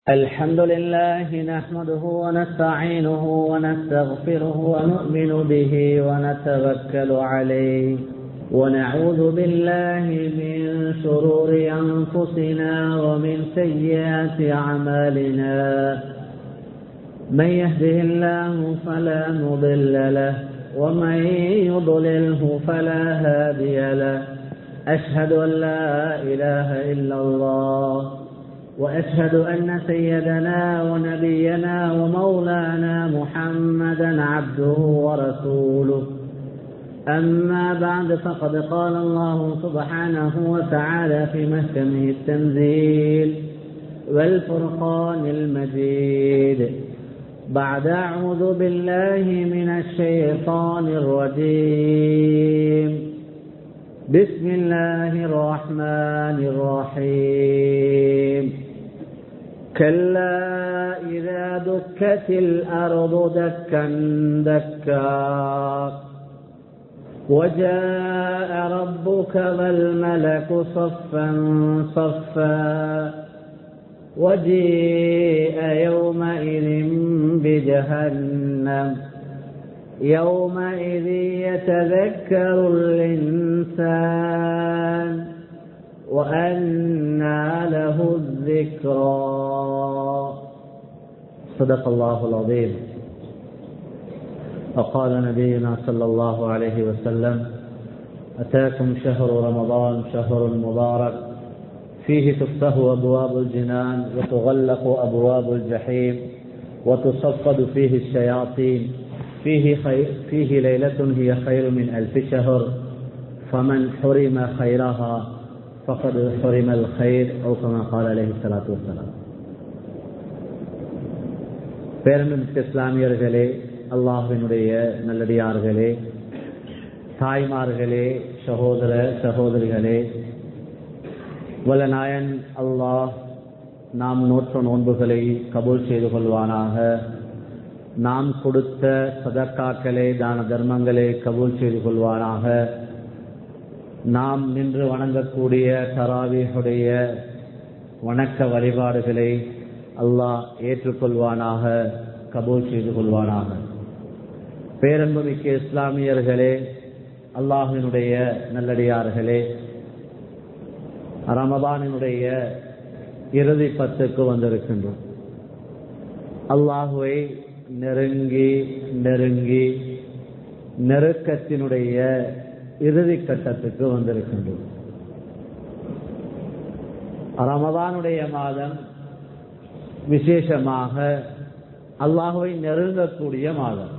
الحمد لله نحمده ونستعينه ونستغفره ونؤمن به ونتوكل عليه ونعوذ بالله من شرور أنفسنا ومن سيئات أعمالنا من يهده الله فلا مضل له ومن يضلله فلا هادي له أشهد أن لا إله إلا الله وأشهد أن سيدنا ونبينا ومولانا محمدا عبده ورسوله أما بعد فقد قال الله سبحانه وتعالى في محكمه التنزيل والفرقان المجيد بعد أعوذ بالله من الشيطان الرجيم بسم الله الرحمن الرحيم كلا إذا دكت الأرض دكا دكا وجاء ربك والملك صفا صفا وجيء يومئذ بجهنم يومئذ يتذكر الإنسان وأنى له الذكرى صدق الله العظيم وقال نبينا صلى الله عليه وسلم أتاكم شهر رمضان شهر مبارك فيه تفتح أبواب الجنان وتغلق أبواب الجحيم وتصفد فيه الشياطين فيه, خير فيه ليلة هي خير من ألف شهر فمن حرم خيرها فقد حرم الخير أو كما قال عليه الصلاة والسلام பேரமிக்க இஸ்லாமியர்களே அல்லாஹினுடைய நல்லடியார்களே தாய்மார்களே சகோதர சகோதரிகளே வல்லநாயன் அல்லாஹ் நாம் நோற்ற நோன்புகளை கபூல் செய்து கொள்வானாக நாம் கொடுத்த சதக்காக்களை தான தர்மங்களை கபூல் செய்து கொள்வானாக நாம் நின்று வணங்கக்கூடிய தராவியுடைய வணக்க வழிபாடுகளை அல்லாஹ் ஏற்றுக்கொள்வானாக கபூல் செய்து கொள்வானாக பேரன்புமிக்க இஸ்லாமியர்களே அல்லாஹினுடைய நல்லடியார்களே ரமதானினுடைய இறுதி பத்துக்கு வந்திருக்கின்றோம் அல்லாஹுவை நெருங்கி நெருங்கி நெருக்கத்தினுடைய இறுதி கட்டத்துக்கு வந்திருக்கின்றோம் ரமதானுடைய மாதம் விசேஷமாக அல்லாஹுவை நெருங்கக்கூடிய மாதம்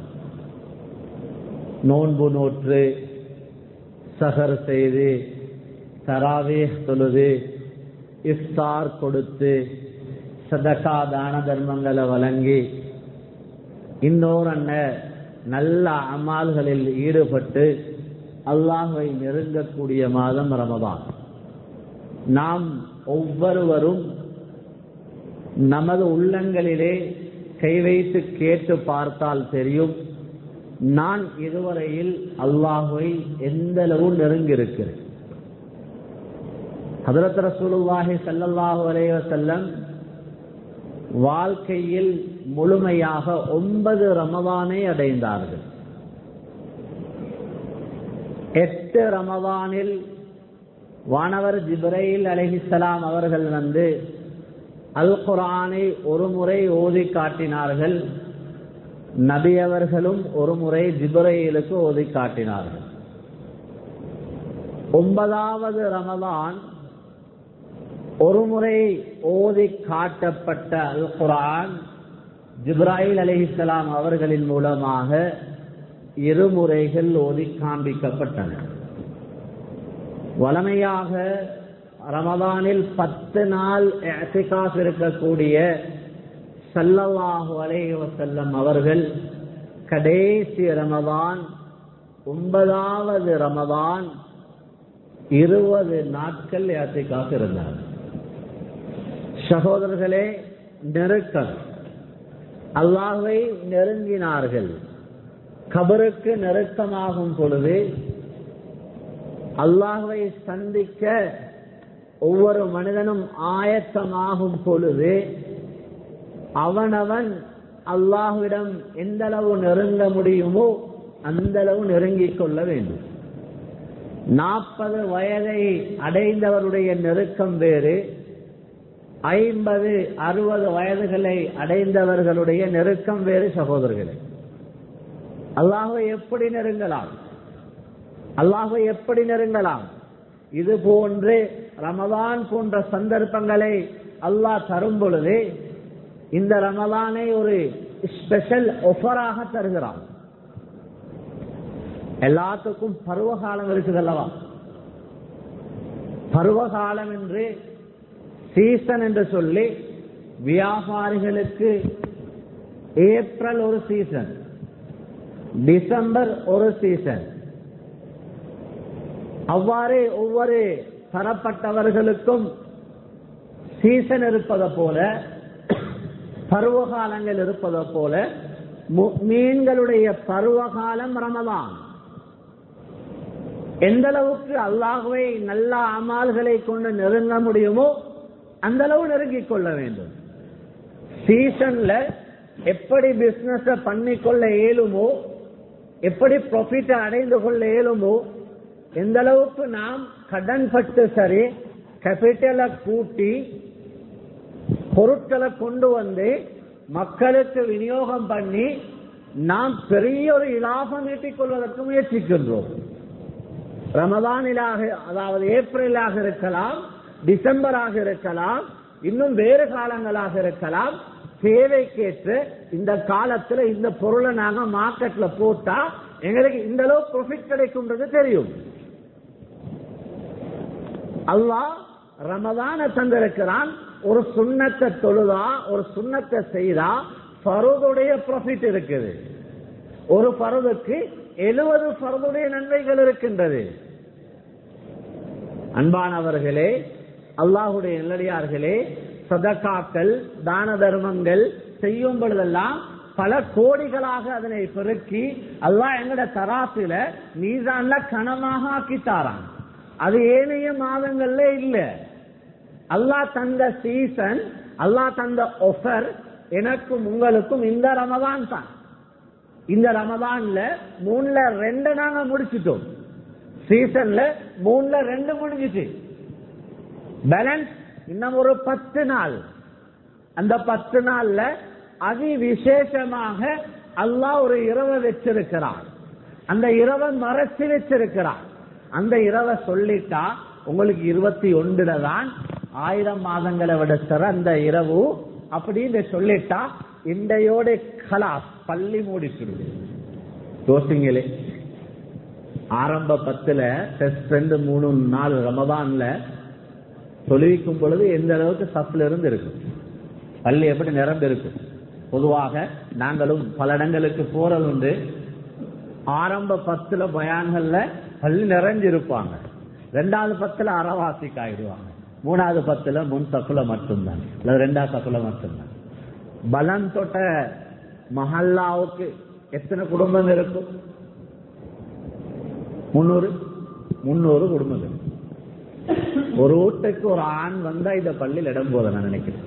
நோன்பு நோற்று சகர் செய்து தராவே தொழுது இஃப்தார் கொடுத்து சதகா தான தர்மங்களை வழங்கி இன்னொரு நல்ல அமால்களில் ஈடுபட்டு அல்லாஹுவை நெருங்கக்கூடிய மாதம் ரமதான் நாம் ஒவ்வொருவரும் நமது உள்ளங்களிலே கை வைத்து கேட்டு பார்த்தால் தெரியும் நான் இதுவரையில் அல்லாஹுவை எந்த அளவு நெருங்கியிருக்கிறேன் ஹதரத் ரசூலுல்லாஹி சல்லல்லாஹு அலைய செல்லம் வாழ்க்கையில் முழுமையாக ஒன்பது ரமதானை அடைந்தார்கள் எட்டு ரமதானில் வானவர் ஜிப்ரையில் அலஹிசலாம் அவர்கள் வந்து அல் குரானை ஒரு முறை ஓதி காட்டினார்கள் நபி அவர்களும் ஒரு முறை ஜிப்ரையிலுக்கு ஓதி காட்டினார்கள் ஒன்பதாவது ரமதான் ஒரு முறை ஓதி காட்டப்பட்ட அல் குரான் ஜிப்ராஹில் அலிஹிஸ்லாம் அவர்களின் மூலமாக இருமுறைகள் ஓதி காண்பிக்கப்பட்டன வளமையாக ரமதானில் பத்து நாள் எத்திகாஸ் இருக்கக்கூடிய சல்லல்லாஹு அலேஹி வசல்லம் அவர்கள் கடைசி ரமதான் ஒன்பதாவது ரமதான் இருபது நாட்கள் யாத்திக்காக இருந்தார் சகோதரர்களே நெருக்கம் அல்லாஹை நெருங்கினார்கள் கபருக்கு நெருக்கமாகும் பொழுது அல்லாஹை சந்திக்க ஒவ்வொரு மனிதனும் ஆயத்தமாகும் பொழுது அவனவன் அல்லாஹுவிடம் எந்த அளவு நெருங்க முடியுமோ அந்த அளவு நெருங்கிக் கொள்ள வேண்டும் நாற்பது வயதை அடைந்தவருடைய நெருக்கம் வேறு ஐம்பது அறுபது வயதுகளை அடைந்தவர்களுடைய நெருக்கம் வேறு சகோதரர்களே அல்லாஹை எப்படி நெருங்கலாம் அல்லாஹை எப்படி நெருங்கலாம் இது போன்று ரமதான் போன்ற சந்தர்ப்பங்களை அல்லாஹ் தரும் பொழுது இந்த ரமதானை ஒரு ஸ்பெஷல் ஒஃபராக தருகிறான் எல்லாத்துக்கும் பருவகாலம் இருக்குது அல்லவா பருவகாலம் என்று சீசன் என்று சொல்லி வியாபாரிகளுக்கு ஏப்ரல் ஒரு சீசன் டிசம்பர் ஒரு சீசன் அவ்வாறு ஒவ்வொரு தரப்பட்டவர்களுக்கும் சீசன் இருப்பதை போல பருவகாலங்கள் இருப்பதை போல மீன்களுடைய பருவகாலம் ரமதான் எந்த அளவுக்கு அல்லாஹுவை நல்ல அமால்களை கொண்டு நெருங்க முடியுமோ அந்த அளவு நெருங்கிக் கொள்ள வேண்டும் சீசன்ல எப்படி பிசினஸ் பண்ணிக்கொள்ள இயலுமோ எப்படி ப்ராஃபிட் அடைந்து கொள்ள இயலுமோ எந்த அளவுக்கு நாம் கடன் பட்டு சரி கேபிட்டலை கூட்டி பொருட்களை கொண்டு வந்து மக்களுக்கு விநியோகம் பண்ணி நாம் பெரிய ஒரு இலாபம் ஈட்டிக் கொள்வதற்கு முயற்சிக்கின்றோம் ரமதானிலாக அதாவது ஏப்ரலாக இருக்கலாம் டிசம்பராக இருக்கலாம் இன்னும் வேறு காலங்களாக இருக்கலாம் தேவைக்கேற்று இந்த காலத்துல இந்த பொருளை நாங்க மார்க்கெட்ல போட்டா எங்களுக்கு இந்த அளவு ப்ராஃபிட் கிடைக்கும்ன்றது தெரியும் அல்லாஹ் ரமதான தந்திருக்கிறான் ஒரு சுண்ணத்தை தொழுதா ஒரு சுண்ணத்தை செய்தா பருதுடைய ப்ராஃபிட் இருக்குது ஒரு பருதுக்கு எழுபது பருதுடைய நன்மைகள் இருக்கின்றது அன்பானவர்களே அல்லாஹுடைய நல்லடியார்களே சதக்காக்கள் தான தர்மங்கள் செய்யும் பொழுதெல்லாம் பல கோடிகளாக அதனை பெருக்கி அல்லாஹ் எங்கட தராசில மீதான்ல கனமாக ஆக்கித்தாரான் அது ஏனைய மாதங்கள்ல இல்ல அல்லாஹ் தந்த சீசன் அல்லாஹ் தந்த ஒஃபர் எனக்கும் உங்களுக்கும் இந்த ரமதான் தான் இந்த ரமதான்ல மூணுல ரெண்டு நாங்க முடிச்சிட்டோம் சீசன்ல மூணுல ரெண்டு முடிஞ்சிச்சு பேலன்ஸ் இன்னும் ஒரு பத்து நாள் அந்த பத்து நாள்ல அதி விசேஷமாக அல்லாஹ் ஒரு இரவை வச்சிருக்கிறான் அந்த இரவை மறைச்சு வச்சிருக்கிறான் அந்த இரவை சொல்லிட்டா உங்களுக்கு இருபத்தி ஒன்றுல தான் ஆயிரம் மாதங்களை விட சிறந்த இரவு அப்படின்னு சொல்லிட்டா இண்டையோட கலாஸ் பள்ளி மூடிச்சுடுது யோசிங்களே ஆரம்ப பத்துல டெஸ்ட் ரெண்டு மூணு நாலு ரமதான்ல தொழுவிக்கும் பொழுது எந்த அளவுக்கு சப்ல இருந்து இருக்கும் பள்ளி எப்படி நிரம்பி இருக்கும் பொதுவாக நாங்களும் பல இடங்களுக்கு போறது உண்டு ஆரம்ப பத்துல பயான்கள்ல பள்ளி நிறைஞ்சிருப்பாங்க ரெண்டாவது பத்துல அறவாசிக்கு ஆயிடுவாங்க மூணாவது பத்துல முன் சப்புல மட்டும்தான் இல்ல ரெண்டாவது சப்புல மட்டும்தான் பலன் தொட்ட மஹல்லாவுக்கு எத்தனை குடும்பம் இருக்கும் முன்னூறு முன்னூறு குடும்பங்கள் ஒரு வீட்டுக்கு ஒரு ஆண் வந்தா இந்த பள்ளியில் இடம் போத நான் நினைக்கிறேன்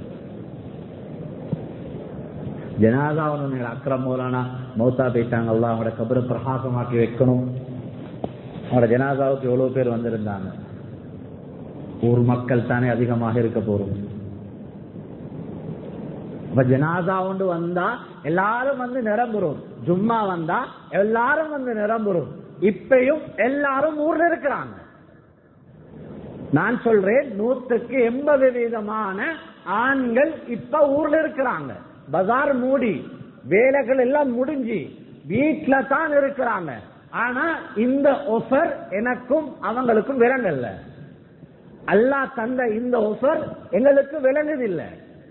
ஜனாதாவன் அக்கிரம் மூலானா மௌத்தா போயிட்டாங்கல்ல அவங்களோட கபரை பிரகாசமாக்கி வைக்கணும் அவங்களோட ஜனாதாவுக்கு எவ்வளவு பேர் வந்திருந்தாங்க ஊர் மக்கள் தானே அதிகமாக இருக்க போறோம் இப்ப ஜனாதா ஒன்று வந்தா எல்லாரும் வந்து நிரம்புறோம் ஜும்மா வந்தா எல்லாரும் வந்து நிரம்புறோம் இப்பயும் எல்லாரும் ஊர்ல இருக்கிறாங்க நான் சொல்றேன் நூத்துக்கு எண்பது வீதமான ஆண்கள் இப்ப ஊர்ல இருக்கிறாங்க பஜார் மூடி வேலைகள் எல்லாம் முடிஞ்சு வீட்டுல தான் இருக்கிறாங்க ஆனா இந்த ஒஃபர் எனக்கும் அவங்களுக்கும் விளங்கல்ல அல்லாஹ் தந்த இந்த ஒஃபர் எங்களுக்கு விளங்குதில்லை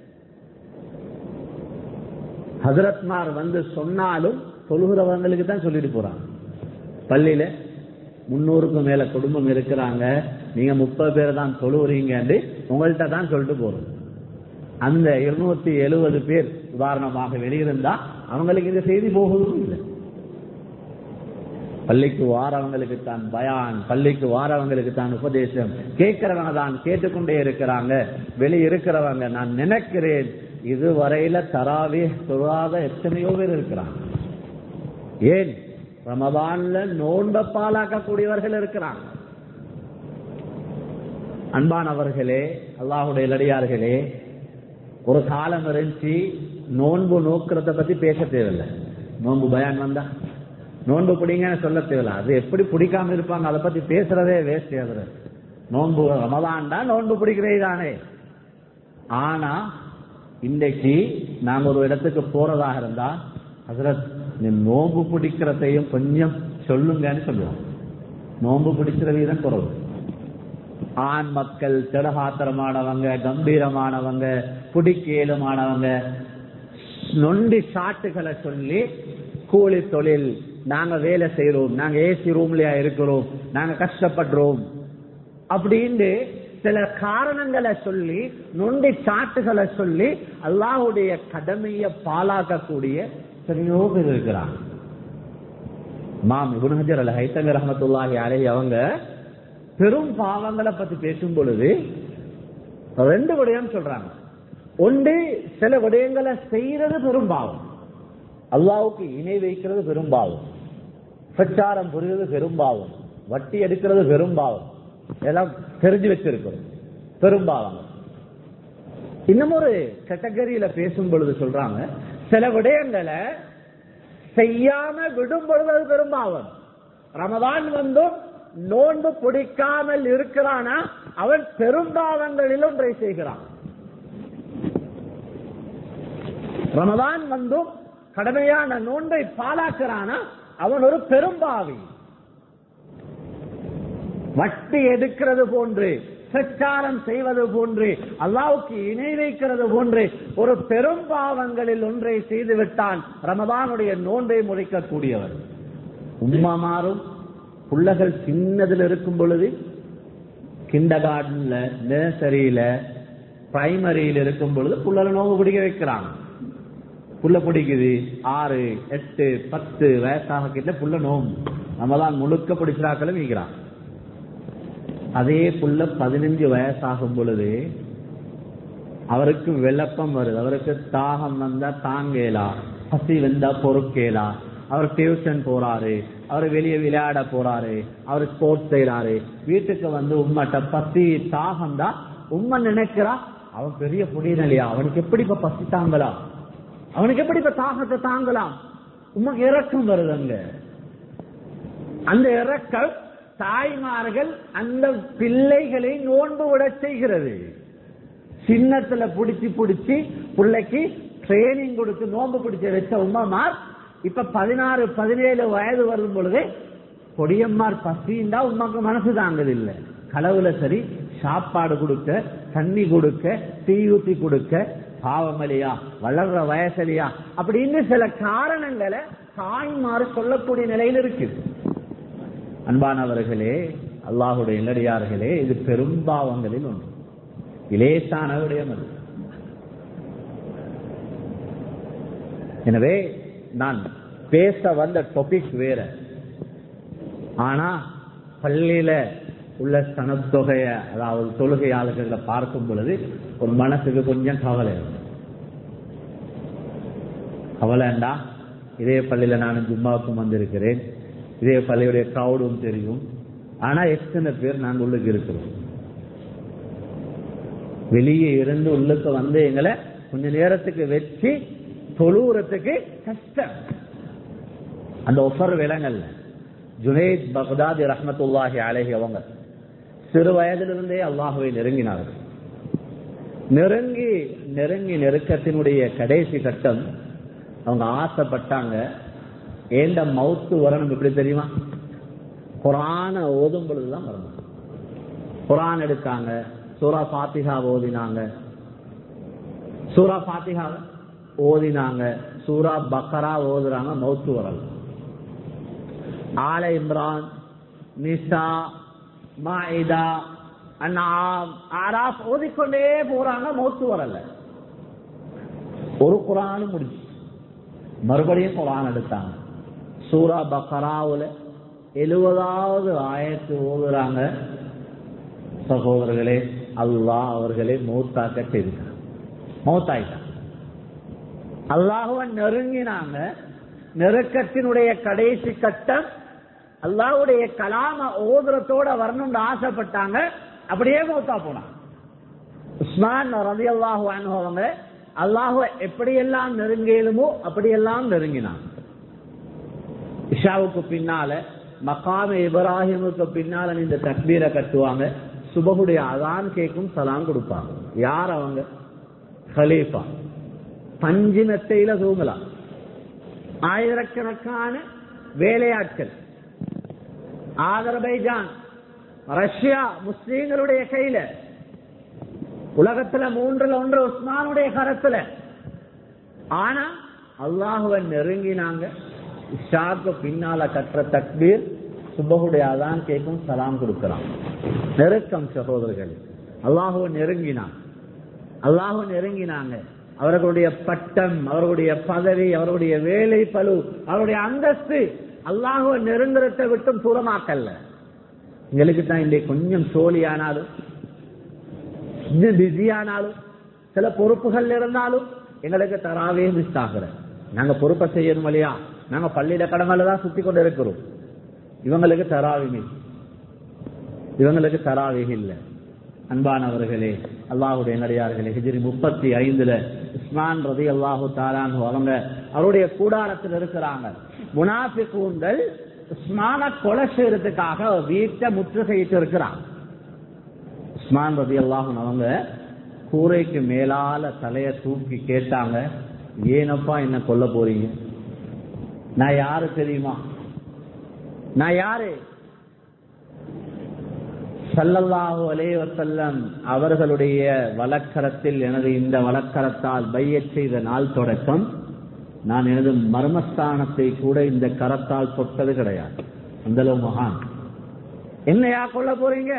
ஹசரத்மார் வந்து சொன்னாலும் தொழுகிறவங்களுக்கு தான் சொல்லிட்டு போறாங்க பள்ளியில முன்னூறுக்கும் மேல குடும்பம் இருக்கிறாங்க நீங்க முப்பது பேர் தான் தொழுவுறீங்கன்னு உங்கள்கிட்ட தான் சொல்லிட்டு போறோம் அந்த இருநூத்தி எழுபது பேர் உதாரணமாக வெளியிருந்தா அவங்களுக்கு இந்த செய்தி போகுதும் இல்லை பள்ளிக்கு வாரவங்களுக்கு தான் பயான் பள்ளிக்கு வாரவங்களுக்கு தான் உபதேசம் கேட்கிறவங்க தான் கேட்டுக்கொண்டே இருக்கிறாங்க வெளியே இருக்கிறவங்க நான் நினைக்கிறேன் இதுவரையில தராவி தொழாத எத்தனையோ பேர் இருக்கிறாங்க ஏன் ரமதான்ல நோன்ப பாலாக்கக்கூடியவர்கள் இருக்கிறாங்க அன்பானவர்களே அல்லாஹுடைய லடியார்களே ஒரு காலம் இருந்துச்சு நோன்பு நோக்கிறத பத்தி பேச தேவையில்லை நோன்பு பயான் வந்தா நோன்பு பிடிங்கன்னு சொல்ல தேவையில்ல அது எப்படி பிடிக்காம இருப்பாங்க அதை பத்தி பேசுறதே வேஸ்ட் அதுல நோன்பு ரமதான்டா நோன்பு பிடிக்கிறதே தானே ஆனா இன்றைக்கு நாங்க ஒரு இடத்துக்கு போறதாக இருந்தா ஹசரத் நீ நோன்பு பிடிக்கிறதையும் கொஞ்சம் சொல்லுங்கன்னு சொல்லுவோம் நோன்பு பிடிக்கிற வீதம் குறவு ஆண் மக்கள் திடகாத்திரமானவங்க கம்பீரமானவங்க புடிக்கேலுமானவங்க நொண்டி சாட்டுகளை சொல்லி கூலி தொழில் நாங்க வேலை செய்யறோம் நாங்க ஏசி ரூம்லயா இருக்கிறோம் நாங்க கஷ்டப்படுறோம் அப்படின்னு சில காரணங்களை சொல்லி நொண்டி சாட்டுகளை சொல்லி அல்லாஹுடைய கடமையை பாலாக்கக்கூடிய எத்தனையோ பேர் இருக்கிறாங்க மாம் இபுன் ஹஜர் அல் ஹைத்தங்க ரஹமத்துல்லாஹி அலைஹி அவங்க பெரும் பாவங்களை பத்தி பேசும் பொழுது ரெண்டு விடயம் சொல்றாங்க ஒன்று சில விடயங்களை செய்யறது பெரும் பாவம் அல்லாவுக்கு இணை வைக்கிறது பெரும் பாவம் பிரச்சாரம் புரிவது பெரும் பாவம் வட்டி எடுக்கிறது பெரும் பாவம் எல்லாம் தெரிஞ்சு வச்சிருக்கிறோம் பெரும் பாவங்கள் இன்னும் ஒரு கேட்டகரியில பேசும் பொழுது சொல்றாங்க சில விடயங்களை செய்யாம விடும் பொழுது அது பெரும்பாவம் ரமதான் வந்தும் நோன்பு பிடிக்காமல் இருக்கிறானா அவன் பெரும்பாவங்களில் ஒன்றை செய்கிறான் ரமதான் வந்தும் கடமையான நோன்பை பாலாக்குறானா அவன் ஒரு பெரும்பாவி வட்டி எடுக்கிறது போன்று பிரச்சாரம் செய்வது போன்று அல்லாவுக்கு இணை வைக்கிறது போன்று ஒரு பெரும் பாவங்களில் ஒன்றை செய்து விட்டான் ரமதானுடைய நோன்பை முறைக்கக்கூடியவர் உம்மா மாறும் புள்ளகள் சின்னதில் இருக்கும் பொழுது கிண்ட கார்டன்ல நர்சரியில பிரைமரியில் இருக்கும் பொழுது புள்ளல நோவு பிடிக்க வைக்கிறாங்க புள்ள பிடிக்குது ஆறு எட்டு பத்து வயசாக கிட்ட புள்ள நோம்பு ரமதான் முழுக்க பிடிச்சிராக்களும் வைக்கிறான் அதே புள்ள பதினஞ்சு வயசாகும் பொழுது அவருக்கு விளப்பம் வருது அவருக்கு தாகம் வந்தா தாங்கேலா பசி வந்தா பொறுக்கேலா அவர் டியூஷன் போறாரு அவர் வெளியே விளையாட போறாரு அவர் ஸ்போர்ட்ஸ் செய்யறாரு வீட்டுக்கு வந்து உம்மட்ட பசி தாகம் தான் உண்மை நினைக்கிறா அவன் பெரிய புடியலையா அவனுக்கு எப்படி இப்ப பசி தாங்கலாம் அவனுக்கு எப்படி இப்ப தாகத்தை தாங்கலாம் உமக்கு இறக்கம் வருதுங்க அந்த இறக்கம் தாய்மார்கள் அந்த பிள்ளைகளை நோன்பு விட செய்கிறது சின்னத்துல புடிச்சு புடிச்சு பிள்ளைக்கு ட்ரைனிங் கொடுத்து நோன்பு பிடிச்ச வச்ச உமாமார் இப்ப பதினாறு பதினேழு வயது வரும் பொழுது கொடியம்மார் பசிண்டா உமாக்கு மனசு தாங்குது இல்ல களவுல சரி சாப்பாடு கொடுக்க தண்ணி கொடுக்க தீ ஊத்தி கொடுக்க பாவமலையா வளர்ற வயசலியா அப்படின்னு சில காரணங்களை தாய்மாறு சொல்லக்கூடிய நிலையில் இருக்குது அன்பானவர்களே அல்லாஹுடைய இல்லடியார்களே இது பெரும்பாவங்களில் ஒன்று இலேசான விடயம் அது எனவே நான் பேச வந்த டாபிக் வேற ஆனா பள்ளியில உள்ள சனத்தொகைய அதாவது தொழுகையாளர்களை பார்க்கும் பொழுது ஒரு மனசுக்கு கொஞ்சம் கவலை கவலைண்டா இதே பள்ளியில நான் ஜும்மாவுக்கும் வந்திருக்கிறேன் இதே பள்ளியுடைய கிரௌடும் தெரியும் ஆனா எத்தனை பேர் நாங்க உள்ளுக்கு இருக்கிறோம் வெளியே இருந்து உள்ளுக்கு வந்து எங்களை கொஞ்ச நேரத்துக்கு வச்சு தொழுவுறதுக்கு கஷ்டம் அந்த ஒஃபர் விலங்கல்ல ஜுனைத் பக்தாதி ரஹமத்துல்லாஹி அழகி அவங்க சிறு வயதிலிருந்தே அல்லாஹுவை நெருங்கினார்கள் நெருங்கி நெருங்கி நெருக்கத்தினுடைய கடைசி கட்டம் அவங்க ஆசைப்பட்டாங்க ஏண்ட மவுத்து வரணும் எப்படி தெரியுமா குரான ஓதும் பொழுதுதான் வரணும் குரான் எடுத்தாங்க சூரா பாத்திகா ஓதினாங்க சூரா பாத்திகா ஓதினாங்க சூரா பக்கரா ஓதுறாங்க மவுத்து வரல ஆல இம்ரான் நிசா மாயிதா அண்ணாம் ஆராப் ஓதிக்கொண்டே போறாங்க மௌத்து வரல ஒரு குரானும் முடிச்சு மறுபடியும் குரான் எடுத்தாங்க சூரா பக்கராவுல எழுபதாவது ஆயத்து ஓதுறாங்க சகோதரர்களே அல்லாஹ் அவர்களே மௌத்தாக்க செய்தார் மௌத்தாயிட்டான் அல்லாஹுவ நெருங்கினாங்க நெருக்கத்தினுடைய கடைசி கட்டம் அல்லாஹ்வுடைய கலாம ஓதுரத்தோட வரணும்னு ஆசைப்பட்டாங்க அப்படியே மௌத்தா போனாங்க உஸ்மான் ரதி அல்லாஹு அவங்க அல்லாஹுவ எப்படியெல்லாம் நெருங்கியலுமோ அப்படியெல்லாம் நெருங்கினாங்க இஷாவுக்கு பின்னால மக்காம இப்ராஹிமுக்கு பின்னால இந்த தக்பீரை கட்டுவாங்க சுபகுடைய அதான் கேட்கும் சலாம் கொடுப்பாங்க யார் அவங்க ஹலீஃபா பஞ்சு மெத்தையில தூங்கலாம் ஆயிரக்கணக்கான வேலையாட்கள் ஆதரபைஜான் ரஷ்யா முஸ்லீம்களுடைய கையில உலகத்துல மூன்றுல ஒன்று உஸ்மானுடைய கரத்துல ஆனா அல்லாஹுவ நெருங்கினாங்க இஷாக்கு பின்னால கற்ற தக்பீர் சுபகுடைய அதான் கேட்கும் சலாம் கொடுக்கிறான் நெருக்கம் சகோதரர்கள் அல்லாஹுவ நெருங்கினான் அல்லாஹுவ நெருங்கினாங்க அவர்களுடைய பட்டம் அவர்களுடைய பதவி அவர்களுடைய வேலை பழு அவருடைய அந்தஸ்து அல்லாஹுவ நெருங்குறதை விட்டும் தூரமாக்கல்ல எங்களுக்கு தான் இன்றைக்கு கொஞ்சம் சோழியானாலும் இன்னும் பிஸியானாலும் சில பொறுப்புகள் இருந்தாலும் எங்களுக்கு தராவே மிஸ் ஆகுற நாங்க பொறுப்பை செய்யணும் இல்லையா நாங்க பள்ளியில கடமையில தான் சுத்தி கொண்டு இருக்கிறோம் இவங்களுக்கு தராவி மிஸ் இவங்களுக்கு தராவே இல்லை அன்பானவர்களே அல்லாஹுடைய நடிகார்களே ஹிஜிரி முப்பத்தி ஐந்துல உஸ்மான் ரதி அல்லாஹு தாலான் அவங்க அவருடைய கூடாரத்தில் இருக்கிறாங்க முனாஃபிகூன்கள் உஸ்மான கொலை செய்யறதுக்காக வீட்டை முற்றுகையிட்டு இருக்கிறாங்க உஸ்மான் ரதி அல்லாஹன் அவங்க கூரைக்கு மேலால தலைய தூக்கி கேட்டாங்க ஏனப்பா என்ன கொல்ல போறீங்க நான் யாரு தெரியுமா நான் யாரு சல்லல்லாஹு அலைஹி வஸல்லம் அவர்களுடைய வழக்கரத்தில் எனது இந்த வழக்கரத்தால் பையச் செய்த நாள் தொடக்கம் நான் எனது மர்மஸ்தானத்தை கூட இந்த கரத்தால் தொட்டது கிடையாது அந்த அளவு மகான் என்னையா கொல்ல போறீங்க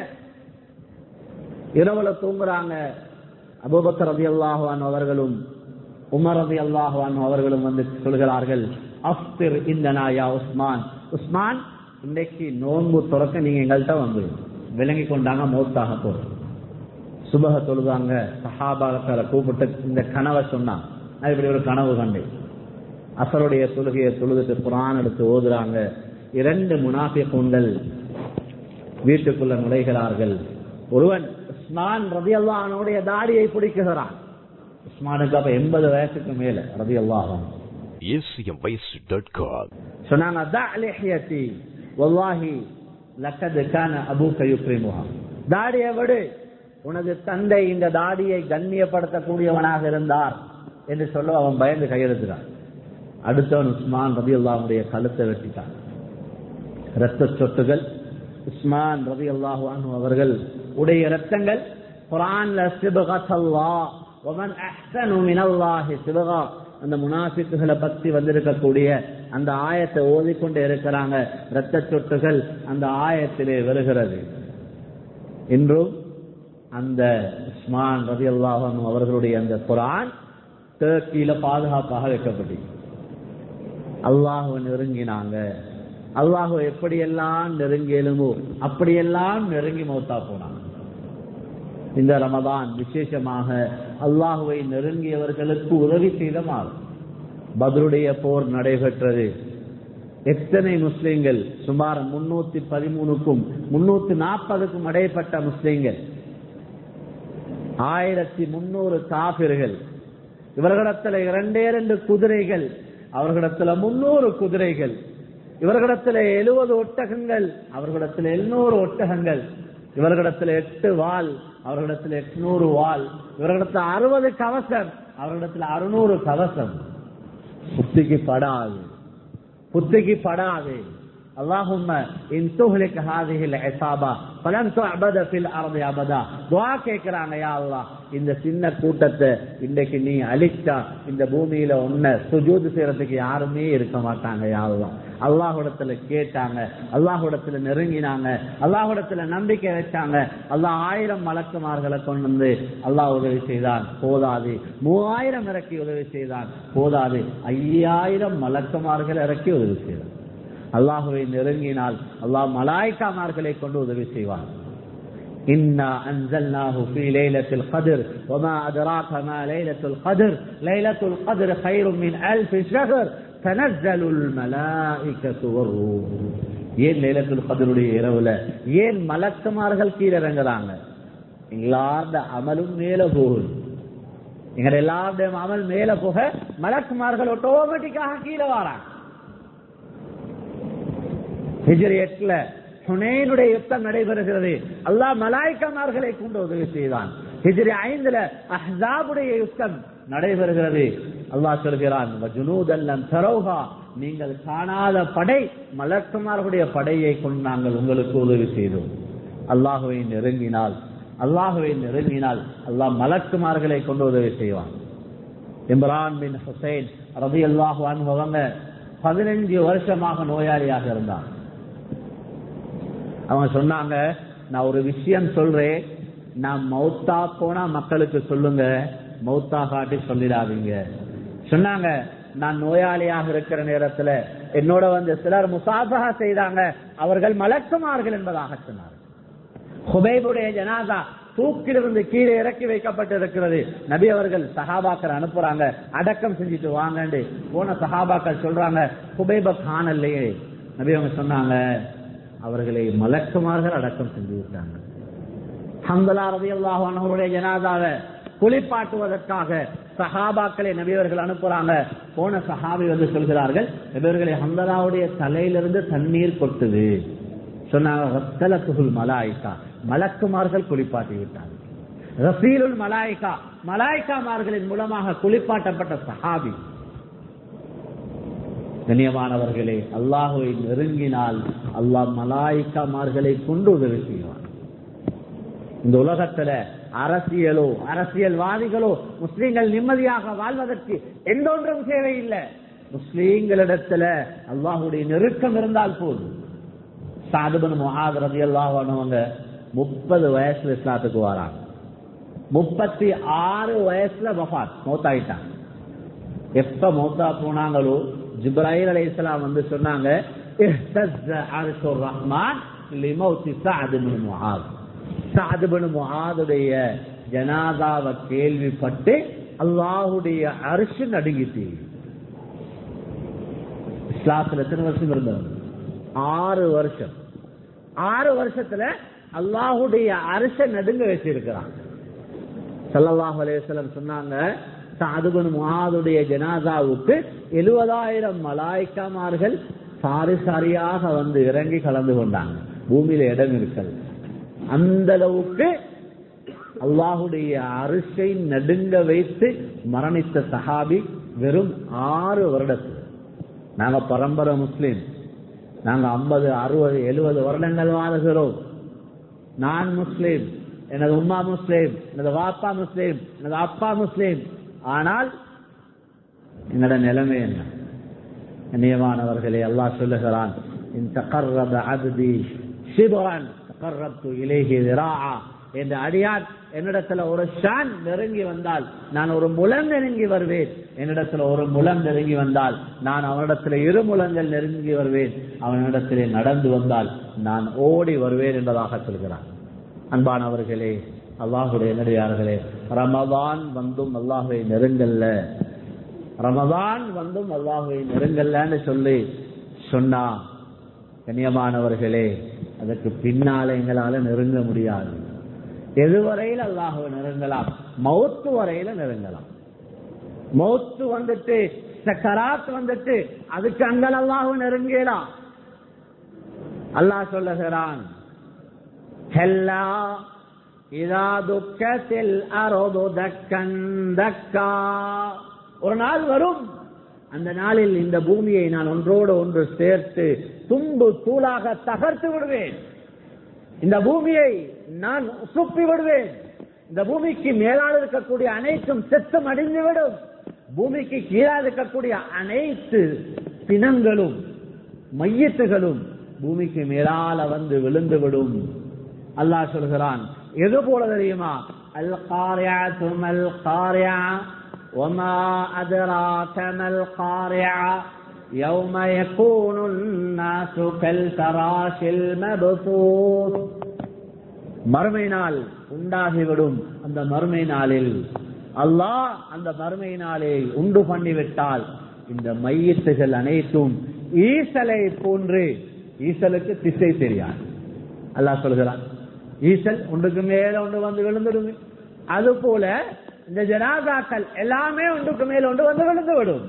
இரவுல தூங்குறாங்க அபூபக்கர் ரதி அல்லாஹான் அவர்களும் உமர் ரதி அல்லாஹான் அவர்களும் வந்து சொல்கிறார்கள் அஃப்திர் இந்த நாயா உஸ்மான் உஸ்மான் இன்னைக்கு நோன்பு துறக்க நீங்க எங்கள்கிட்ட வந்துடும் விளங்கி கொண்டாங்க மௌத்தாக போறோம் சுபக தொழுதாங்க சஹாபாக்களை கூப்பிட்டு இந்த கனவை சொன்னான் நான் இப்படி ஒரு கனவு கண்டேன் அசருடைய தொழுகையை தொழுதுட்டு குரான் எடுத்து ஓதுறாங்க இரண்டு முனாஃபிகூன்கள் வீட்டுக்குள்ள நுழைகிறார்கள் ஒருவன் உஸ்மான் ரதி அல்லாஹனுடைய தாடியை பிடிக்குகிறான் உஸ்மானுக்கு அப்ப எண்பது வயசுக்கு மேல ரதி அல்லாஹம் acmvoice.com சொன்னாங்க "தஅ லிஹ்யதி வல்லாஹி லக்கத் கான அபூக யுக்ரிமுஹா தாடியை விடு உனது தந்தை இந்த தாடியை கண்ணியப்படுத்தக்கூடியவனாக இருந்தார் என்று சொல்ல அவன் பயந்து கையெழுத்துறான் அடுத்தவன் உஸ்மான் ரதி அல்லாஹுடைய கழுத்தை வெட்டிட்டான் இரத்த சொட்டுகள் உஸ்மான் ரதி அல்லாஹு அவர்கள் உடைய இரத்தங்கள் குரான்ல சிபகத்தல்லா ومن احسن من الله சிபகா அந்த முனாஃபிக்குகளை பத்தி வந்திருக்கக்கூடிய அந்த ஆயத்தை ஓதிக்கொண்டு இருக்கிறாங்க இரத்த சொட்டுகள் அந்த ஆயத்திலே வருகிறது இன்றும் அந்த உஸ்மான் ரதி அல்லாஹன் அவர்களுடைய அந்த குரான் டர்க்கியில பாதுகாப்பாக வைக்கப்பட்டு அல்லாஹுவை நெருங்கினாங்க அல்லாஹு எப்படியெல்லாம் நெருங்கியலுமோ அப்படியெல்லாம் நெருங்கி மௌத்தா போனாங்க இந்த ரமதான் விசேஷமாக அல்லாஹுவை நெருங்கியவர்களுக்கு உதவி செய்த மாதம் பத்ருடைய போர் நடைபெற்றது எத்தனை முஸ்லிம்கள் சுமார் முன்னூத்தி பதிமூணுக்கும் முன்னூத்தி நாற்பதுக்கும் இடைப்பட்ட முஸ்லிம்கள் ஆயிரத்தி முன்னூறு காபிர்கள் இவர்களிடத்துல இரண்டே இரண்டு குதிரைகள் அவர்களிடத்துல முன்னூறு குதிரைகள் இவர்களிடத்துல எழுபது ஒட்டகங்கள் அவர்களிடத்துல எழுநூறு ஒட்டகங்கள் இவர்களிடத்துல எட்டு வால் அவர்களிடத்துல எட்நூறு வால் இவர்களிடத்துல அறுபது கவசம் அவர்களிடத்துல அறுநூறு கவசம் புத்திக்கு படாது புத்திக்கு படாது اللهم ان تهلك هذه العصابه فلن تعبد في الارض ابدا துஆ கேக்குறாங்க யா அல்லாஹ் இந்த சின்ன கூட்டத்தை இன்னைக்கு நீ அழிச்சா இந்த பூமியில உன்னை சுஜூது செய்யறதுக்கு யாருமே இருக்க மாட்டாங்க யா அல்லாஹ் அல்லாஹ்விடத்துல கேட்டாங்க அல்லாஹ்விடத்துல நெருங்கினாங்க அல்லாஹ்விடத்துல நம்பிக்கை வச்சாங்க அல்லாஹ் ஆயிரம் மலக்குமார்களை கொண்டு வந்து அல்லாஹ் உதவி செய்தான் போதாது மூவாயிரம் இறக்கி உதவி செய்தான் போதாது ஐயாயிரம் மலக்குமார்கள் இறக்கி உதவி செய்தான் அல்லாஹுவை நெருங்கினால் அல்லாஹ் மலாய்க்காமார்களை கொண்டு உதவி செய்வான் إنا أنزلناه في ليلة القدر وما أدراك ما ليلة القدر ليلة القدر خير من ألف شهر تنزل الملائكة والروح ஏன் லைலத்துல் கதருடைய இரவுல ஏன் மலக்குமார்கள் கீழே இறங்குறாங்க எல்லாரோட அமலும் மேல போகுது எங்க எல்லாருடைய அமல் மேல போக மலக்குமார்கள் ஆட்டோமேட்டிக்காக கீழே வராங்க ஹிஜ்ரி எட்டுல சுனேனுடைய யுத்தம் நடைபெறுகிறது அல்லாஹ் மலாய்க்கமார்களை கொண்டு உதவி செய்தான் ஹிஜ்ரி ஐந்துல அஹ்ஸாபுடைய யுத்தம் நடைபெறுகிறது அல்லாஹ் சொல்கிறான் ஜுனூதல்லம் தரோகா நீங்கள் காணாத படை மலக்குமார்களுடைய படையை கொண்டு நாங்கள் உங்களுக்கு உதவி செய்தோம் அல்லாஹுவை நெருங்கினால் அல்லாஹுவை நெருங்கினால் அல்லாஹ் மலக்குமார்களை கொண்டு உதவி செய்வான் இம்ரான் பின் ஹுசைன் ரபி அல்லாஹு அவங்க பதினஞ்சு வருஷமாக நோயாளியாக இருந்தான் அவங்க சொன்னாங்க நான் ஒரு விஷயம் சொல்றேன் நான் மௌத்தா போனா மக்களுக்கு சொல்லுங்க மௌத்தா காட்டி சொல்லிடாதீங்க சொன்னாங்க நான் நோயாளியாக இருக்கிற நேரத்துல என்னோட வந்து சிலர் முசாபகா செய்தாங்க அவர்கள் மலக்குமார்கள் என்பதாக சொன்னார் ஹுபைபுடைய ஜனாதா தூக்கிலிருந்து கீழே இறக்கி வைக்கப்பட்டிருக்கிறது நபி அவர்கள் சஹாபாக்கள் அனுப்புறாங்க அடக்கம் செஞ்சுட்டு வாங்கன்னு போன சஹாபாக்கள் சொல்றாங்க ஹுபைப காணலையே நபி அவங்க சொன்னாங்க அவர்களை மலக்குமார்கள் அடக்கம் செஞ்சு விட்டாங்க ஹந்தலா ரவி அல்லாஹானுடைய ஜனாதாவை குளிப்பாட்டுவதற்காக சஹாபாக்களை நபியவர்கள் அனுப்புறாங்க போன சஹாபி வந்து சொல்கிறார்கள் இவர்களை ஹந்தலாவுடைய தலையிலிருந்து தண்ணீர் கொட்டுது சொன்னாங்க மலாய்க்கா மலக்குமார்கள் குளிப்பாட்டி விட்டார்கள் ரசீலுல் மலாய்க்கா மலாய்க்காமார்களின் மூலமாக குளிப்பாட்டப்பட்ட சஹாபி கண்ணியமானவர்களே அல்லாஹுவை நெருங்கினால் அல்லாஹ் மலாய்க்காமார்களை கொண்டு உதவி செய்வான் இந்த உலகத்துல அரசியலோ அரசியல்வாதிகளோ முஸ்லீம்கள் நிம்மதியாக வாழ்வதற்கு எந்த ஒன்றும் தேவையில்லை முஸ்லீம்களிடத்துல அல்லாஹுடைய நெருக்கம் இருந்தால் போதும் சாதுபன் முகாத் ரதி அல்லாஹானவங்க முப்பது வயசுல இஸ்லாத்துக்கு வராங்க முப்பத்தி ஆறு வயசுல வஃத் மௌத்தாயிட்டாங்க எப்ப மௌத்தா போனாங்களோ ஜிப்ராஹிம் அலை இஸ்லாம் வந்து சொன்னாங்க ரஹ்மான் முஹாதுடைய ஜனாதாவை கேள்விப்பட்டு அல்லாஹுடைய அரிசி நடுங்கிட்டு இஸ்லாத்துல எத்தனை வருஷம் இருந்தவர் ஆறு வருஷம் ஆறு வருஷத்துல அல்லாஹுடைய அரச நடுங்க வச்சிருக்கிறான் சல்லாஹ் அலேஸ்வலம் சொன்னாங்க சாதுபன் முகாதுடைய ஜனாதாவுக்கு எழுபதாயிரம் மலாய்க்காமார்கள் சாரி சாரியாக வந்து இறங்கி கலந்து கொண்டாங்க பூமியில இடம் இருக்கல் அந்த அளவுக்கு அல்லாஹுடைய அரிசை நடுங்க வைத்து மரணித்த சஹாபி வெறும் ஆறு வருடத்தில் நாங்க பரம்பரை முஸ்லீம் நாங்க ஐம்பது அறுபது எழுபது வருடங்கள் வாழுகிறோம் நான் முஸ்லீம் எனது உம்மா முஸ்லீம் எனது வாப்பா முஸ்லீம் எனது அப்பா முஸ்லீம் ஆனால் என்னோட நிலைமை என்ன கண்ணியமானவர்களே அல்லாஹ் சொல்லுகிறான் இந்த கர்ரப அப்தி சிபரன் தகர்ரப்து இலேஹி விராஆ என்ற அடியான் என்னிடத்துல ஒரு ஷான் நெருங்கி வந்தால் நான் ஒரு முலம் நெருங்கி வருவேன் என்னிடத்துல ஒரு முலம் நெருங்கி வந்தால் நான் அவனிடத்துல இரு முலங்கள் நெருங்கி வருவேன் அவனிடத்திலே நடந்து வந்தால் நான் ஓடி வருவேன் என்பதாக சொல்கிறான் அன்பானவர்களே அல்லாஹுடைய நடிகார்களே ரமதான் வந்தும் அல்லாஹுவை நெருங்கல்ல ரமதான் வந்தும் அல்லாஹுவை நெருங்கல்லன்னு சொல்லி சொன்னா கண்ணியமானவர்களே அதற்கு பின்னால எங்களால நெருங்க முடியாது எதுவரையில் அல்லாஹுவை நெருங்கலாம் மௌத்து வரையில நெருங்கலாம் மௌத்து வந்துட்டு சக்கராத் வந்துட்டு அதுக்கு அங்கள் அல்லாஹு நெருங்கலாம் அல்லாஹ் சொல்லுகிறான் ஹெல்லா இதா துக்கத்தில் அரோது தக்கன் தக்கா ஒரு நாள் வரும் அந்த நாளில் இந்த பூமியை நான் ஒன்றோடு ஒன்று சேர்த்து தும்பு தூளாக தகர்த்து விடுவேன் இந்த பூமியை நான் சுப்பி விடுவேன் இந்த பூமிக்கு மேலால் இருக்கக்கூடிய அனைத்தும் செத்தும் அடிந்துவிடும் பூமிக்கு கீழாக இருக்கக்கூடிய அனைத்து பிணங்களும் மையத்துகளும் பூமிக்கு மேலால வந்து விழுந்து விடும் அல்லாஹ் சொல்கிறான் எது போல தெரியுமா அல் காரியா துமல் காரியா وما أدراك ما القارعة يوم يكون الناس كالفراش المبثوث மறுமை நாள் உண்டாகிவிடும் அந்த மறுமை நாளில் அல்லாஹ் அந்த மறுமை நாளை உண்டு பண்ணிவிட்டால் இந்த மையத்துகள் அனைத்தும் ஈசலை போன்று ஈசலுக்கு திசை தெரியாது அல்லாஹ் சொல்கிறான் ஈசல் ஒன்றுக்கு மேல ஒன்று வந்து விழுந்துடுங்க அது போல இந்த ஜனாதாக்கள் எல்லாமே ஒன்றுக்கு மேல ஒன்று வந்து விழுந்து விடும்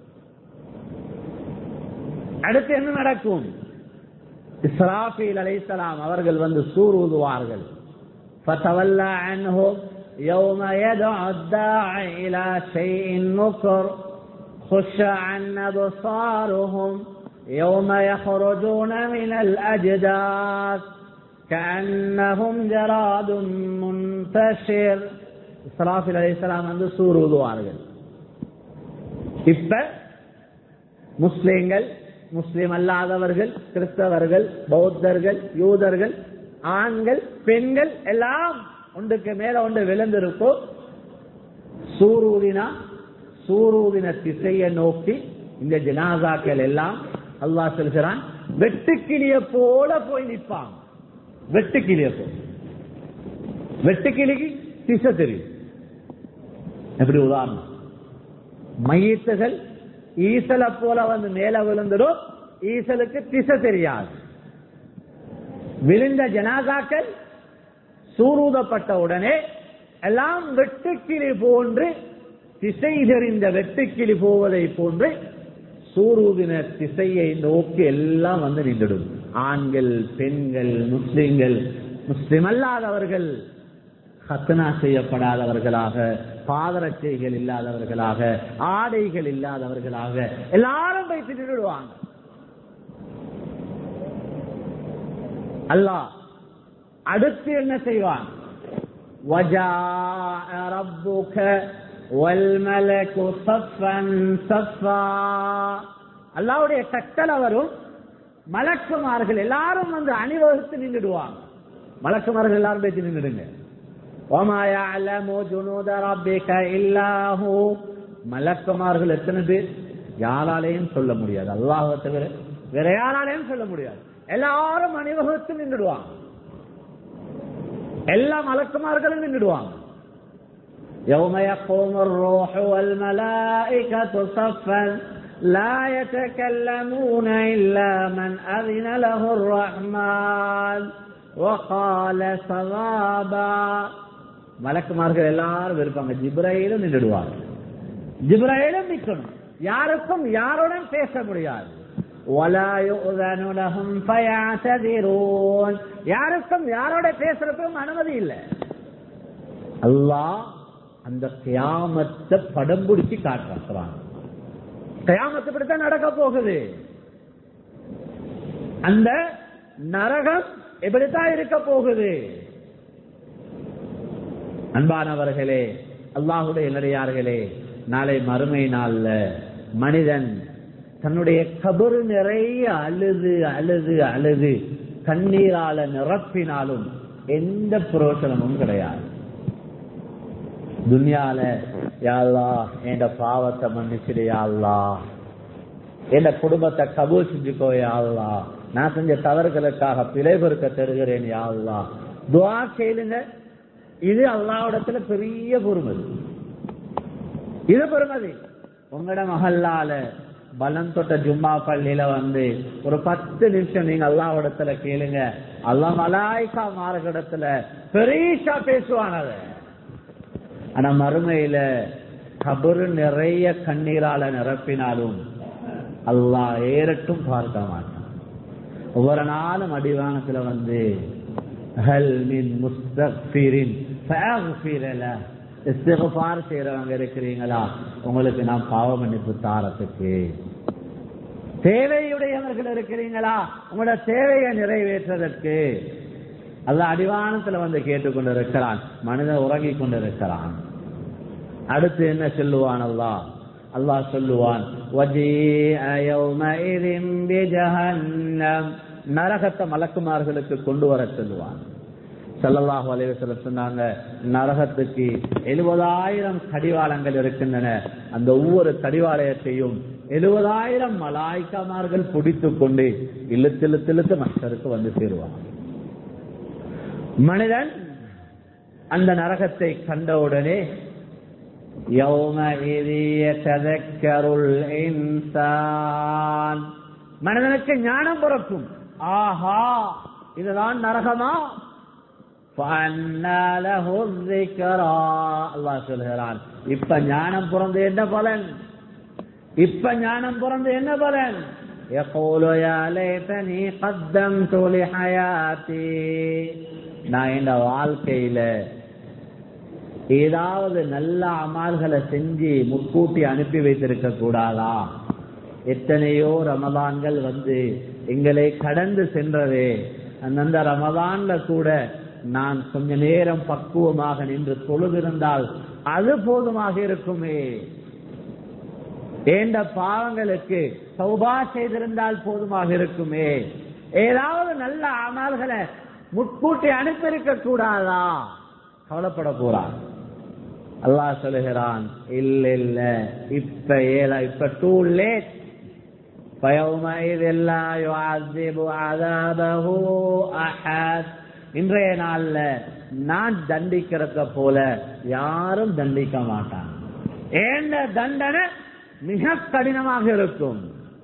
அடுத்து என்ன நடக்கும் இஸ்ராஃபீல் அலைஹிஸ்ஸலாம் அவர்கள் வந்து சூர் ஊதுவார்கள் فتولى عنهم يوم يدعو الداعي إلى شيء نكر خش عن أبصارهم يوم يخرجون من الأجداث كأنهم جراد منتشر இஸ்ராஃபில் அலைஹிஸ்ஸலாம் வந்து சூர் ஊதுவார்கள் இப்ப முஸ்லிம்கள் முஸ்லிம் அல்லாதவர்கள் கிறிஸ்தவர்கள் பௌத்தர்கள் யூதர்கள் ஆண்கள் பெண்கள் எல்லாம் ஒன்றுக்கு மேல ஒன்று விழுந்திருக்கும் சூரூதினா சூரூதின திசையை நோக்கி இந்த ஜனாசாக்கள் எல்லாம் அல்லாஹ் சொல்கிறான் வெட்டுக்கிளிய போல போய் நிற்பாங்க வெட்டுக்கிளிய போல வெட்டுக்கிளிக்கு திசை தெரியும் எப்படி உதாரணம் மையத்துகள் ஈசலை போல வந்து மேல விழுந்துடும் ஈசலுக்கு திசை தெரியாது விழுந்த ஜனாதாக்கள் சூரூதப்பட்ட உடனே எல்லாம் வெட்டுக்கிளி போன்று திசை தெரிந்த வெட்டுக்கிளி போவதை போன்று சூரூதின திசையை நோக்கி எல்லாம் வந்து நின்றுடும் ஆண்கள் பெண்கள் முஸ்லிம்கள் முஸ்லிம் அல்லாதவர்கள் ஹத்தனா செய்யப்படாதவர்களாக பாதரட்சைகள் இல்லாதவர்களாக ஆடைகள் இல்லாதவர்களாக எல்லாரும் போய் தின்னுடுவாங்க அல்லாஹ் அடுத்து என்ன செய்வான் وجاء ربك والملك صفا صفا அல்லாவுடைய கட்டளை வரும் மலக்குமார்கள் எல்லாரும் வந்து அணிவகுத்து நின்றுடுவாங்க மலக்குமார்கள் எல்லாரும் பேசி நின்றுடுங்க وما يعلم جنود ربك إلا هو மலக்குமார்கள் எத்தனை பேர் யாராலையும் சொல்ல முடியாது அல்லாஹ் தவிர வேற யாராலையும் சொல்ல முடியாது எல்லாரும் அணிவகுத்து நின்றுடுவாங்க எல்லா மலக்குமார்களும் நின்றுடுவாங்க يوم يقوم الروح والملائكة صفا لا يتكلمون إلا من أذن له الرحمن وقال صوابا மலக்குமார்கள் எல்லாரும் இருப்பாங்க ஜிப்ரையிலும் நின்றுடுவாங்க ஜிப்ரையிலும் நிக்கணும் யாருக்கும் யாருடன் பேச முடியாது ولا يؤذن لهم فيعتذرون யாருக்கும் யாரோட பேசுறதுக்கும் அனுமதி இல்லை அல்லாஹ் அந்த கியாமத்தை படம் பிடிச்சி காட்டுறான் கியாமத்து இப்படித்தான் நடக்க போகுது அந்த நரகம் எப்படித்தான் இருக்க போகுது அன்பானவர்களே அல்லாஹுடைய நிலையார்களே நாளை மறுமை நாள்ல மனிதன் தன்னுடைய கபரு நிறைய அழுது அழுது அழுது கண்ணீரால நிரப்பினாலும் எந்த புரோசனமும் கிடையாது துன்யால யாழ்லா என் பாவத்தை மன்னிச்சிடு யாழ்லா என் குடும்பத்தை கபூல் செஞ்சுக்கோ யாழ்லா நான் செஞ்ச தவறுகளுக்காக பிழை பொறுக்க தருகிறேன் யாழ்லா துவா கேளுங்க இது அல்லாவிடத்துல பெரிய பொறுமதி இது பெருமதி உங்களோட மகல்லால பலம் தொட்ட ஜும்மா பள்ளியில வந்து ஒரு பத்து நிமிஷம் நீங்க அல்லாவிடத்துல கேளுங்க அல்லா மலாய்க்கா மார்க்கிடத்துல பெரியஷா பேசுவான் அத ஆனா மறுமையில கபரு நிறைய கண்ணீரால நிரப்பினாலும் அல்லாஹ் ஏறட்டும் பார்க்க மாட்டான் ஒவ்வொரு நாளும் அடிவானத்துல வந்து ஹல் மின் முஸ்தக்பிரின் இஸ்திகபார் செய்யறவங்க இருக்கிறீங்களா உங்களுக்கு நான் பாவ மன்னிப்பு தாரத்துக்கு தேவையுடையவர்கள் இருக்கிறீங்களா உங்களோட தேவையை நிறைவேற்றுவதற்கு அல்ல அடிவானத்துல வந்து கேட்டுக்கொண்டு இருக்கிறான் மனிதன் உறங்கிக் கொண்டிருக்கிறான் அடுத்து என்ன சொல்லுவான் அல்லா அல்லாஹ் சொல்லுவான் நரகத்தை மலக்குமார்களுக்கு கொண்டு வர சொல்லுவான் சல்லல்லாஹு அலைவசல சொன்னாங்க நரகத்துக்கு எழுபதாயிரம் கடிவாளங்கள் இருக்கின்றன அந்த ஒவ்வொரு கடிவாளயத்தையும் எழுபதாயிரம் மலாய்க்கமார்கள் பிடித்துக் கொண்டு இழுத்து இழுத்து இழுத்து மஸ்டருக்கு வந்து சேருவாங்க மனிதன் அந்த நரகத்தை கண்டவுடனே يومئذ يتذكر الإنسان மனிதனுக்கு ஞானம் பிறக்கும் ஆஹா இதுதான் நரகமா فأنى له الذكرى அல்லாஹ் சொல்கிறான் இப்ப ஞானம் பிறந்து என்ன பலன் இப்ப ஞானம் பிறந்து என்ன பலன் يقول يا ليتني قدمت لحياتي நான் இந்த வாழ்க்கையில ஏதாவது நல்ல அமால்களை செஞ்சு முக்கூட்டி அனுப்பி வைத்திருக்க கூடாதா எத்தனையோ ரமதான்கள் வந்து எங்களை கடந்து சென்றதே அந்தந்த ரமதான்ல கூட நான் கொஞ்ச நேரம் பக்குவமாக நின்று தொழுதிருந்தால் அது போதுமாக இருக்குமே ஏண்ட பாவங்களுக்கு சௌபா செய்திருந்தால் போதுமாக இருக்குமே ஏதாவது நல்ல அமல்களை முட்கூட்டி அனுப்பியிருக்க கூடாதா கவலைப்பட போறான் அல்லாஹ் சொல்லுகிறான் இல்ல இல்ல இப்ப ஏல இப்ப டூ லேட் இன்றைய நாள்ல நான் தண்டிக்கிறத போல யாரும் தண்டிக்க மாட்டான் ஏண்ட தண்டனை மிக கடினமாக இருக்கும்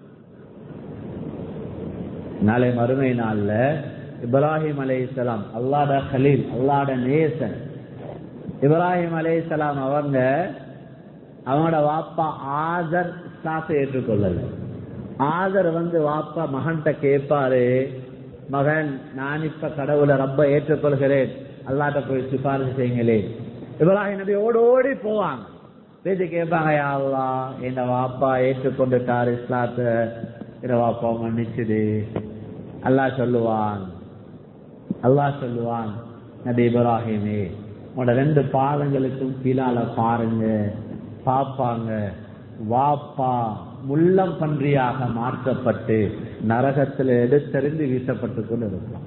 நாளை மறுமை நாள்ல இப்ராஹிம் அலை இஸ்லாம் அல்லாட கலீல் அல்லாட நேசன் இப்ராஹிம் அலை இஸ்லாம் அவங்க அவனோட வாப்பா ஆதர் இஸ்லாத்தை ஏற்றுக்கொள்ளல ஆதர் வந்து வாப்பா மகன்கிட்ட கேட்பாரு மகன் நான் இப்ப கடவுளை ரொம்ப ஏற்றுக்கொள்கிறேன் அல்லாட்ட போய் சிபாரிசு செய்யுங்களே இப்ராஹிம் நபி ஓடி ஓடி போவாங்க பேச்சு கேட்பாங்க யா அல்லா என் வாப்பா ஏற்றுக்கொண்டுட்டார் இஸ்லாத்தை என் வாப்பா மன்னிச்சுது அல்லாஹ் சொல்லுவான் அல்லாஹ் சொல்லுவான் நபி இப்ராஹிமே உன்னோட ரெண்டு பாதங்களுக்கும் கீழால பாருங்க பாப்பாங்க வாப்பா முள்ளம் பன்றியாக மாற்றப்பட்டு நரகத்தில் எடுத்தறிந்து வீசப்பட்டு கொண்டு இருப்பான்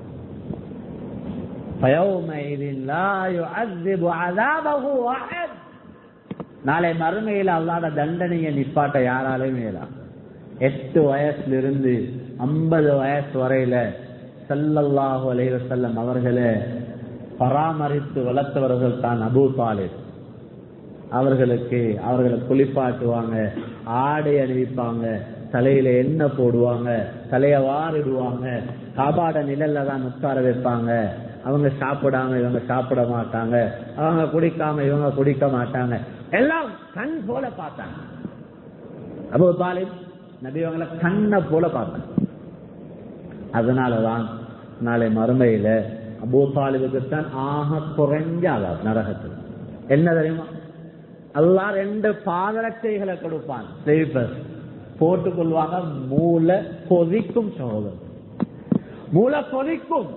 நாளை மறுமையில் அல்லாத தண்டனையை நிப்பாட்ட யாராலையும் மேலாம் எட்டு வயசுல இருந்து ஐம்பது வயசு வரையில செல்லல்லாஹு அலைவ செல்லம் அவர்களை பராமரித்து வளர்த்தவர்கள் தான் அபு தாலிப் அவர்களுக்கு அவர்களை குளிப்பாட்டுவாங்க ஆடை அணிவிப்பாங்க தலையில எண்ணெய் போடுவாங்க தலைய வாரிடுவாங்க காபாட நிழல்ல தான் உட்கார வைப்பாங்க அவங்க சாப்பிடாம இவங்க சாப்பிட மாட்டாங்க அவங்க குடிக்காம இவங்க குடிக்க மாட்டாங்க எல்லாம் கண் போல பார்த்தாங்க அபு தாலிப் நபி அவங்கள கண்ணை போல பார்த்தாங்க அதனாலதான் நாளை மறுமையில அபூ தாலிபுக்குத்தான் ஆக குறைஞ்ச அதாவது நரகத்தில் என்ன தெரியுமா அல்லா ரெண்டு பாதரட்சைகளை கொடுப்பான் ஸ்லீப்பர் போட்டுக் கொள்வாங்க மூளை கொதிக்கும் சகோதரர் மூளை கொதிக்கும்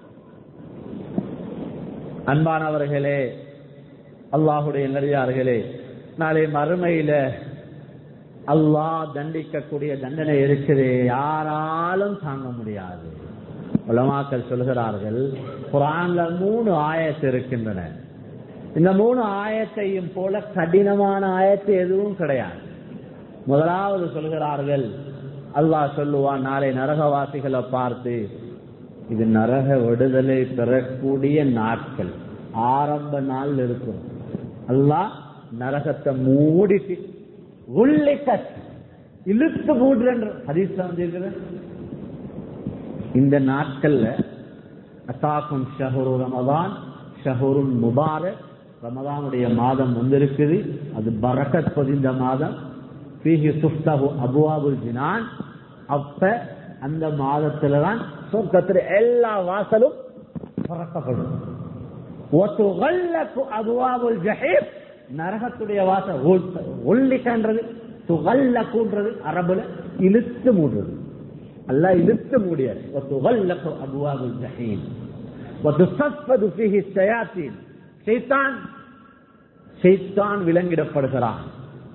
அன்பானவர்களே அல்லாஹுடைய நெறியார்களே நாளை மறுமையில அல்லாஹ் தண்டிக்கக்கூடிய தண்டனை இருக்குது யாராலும் தாங்க முடியாது உலமாக்கள் சொல்கிறார்கள் குரான்ல மூணு ஆயத்து இருக்கின்றன இந்த மூணு ஆயத்தையும் போல கடினமான ஆயத்து எதுவும் கிடையாது முதலாவது சொல்கிறார்கள் அல்லாஹ் சொல்லுவான் நாளை நரகவாசிகளை பார்த்து இது நரக விடுதலை பெறக்கூடிய நாட்கள் ஆரம்ப நாள் இருக்கும் அல்லாஹ் நரகத்தை மூடிட்டு உள்ளிட்ட இழுத்து மூடுற ஹதீஸ் வந்திருக்கிறது இந்த நாட்கள்ல அசாக்கும் ஷஹரு ரமதான் ஷஹருன் முபாரக் ரமதானுடைய மாதம் வந்திருக்குது அது பரக்கத் பதிந்த மாதம் ஃபீஹி துஃப்தஹு அபுவாபுல் ஜினான் அப்ப அந்த மாதத்துல தான் சொர்க்கத்துல எல்லா வாசலும் திறக்கப்படும் அபுவாபுல் ஜஹீம் நரகத்துடைய வாசல் உள்ளிக்கன்றது துகல்லக்குன்றது அரபுல இழுத்து மூடுறது அல்ல இழுத்து மூடியது وتغلق ابواب الجحيم وتصفد فيه الشياطين ஷைத்தான் ஷைத்தான் விலங்கிடப்படுகிறான்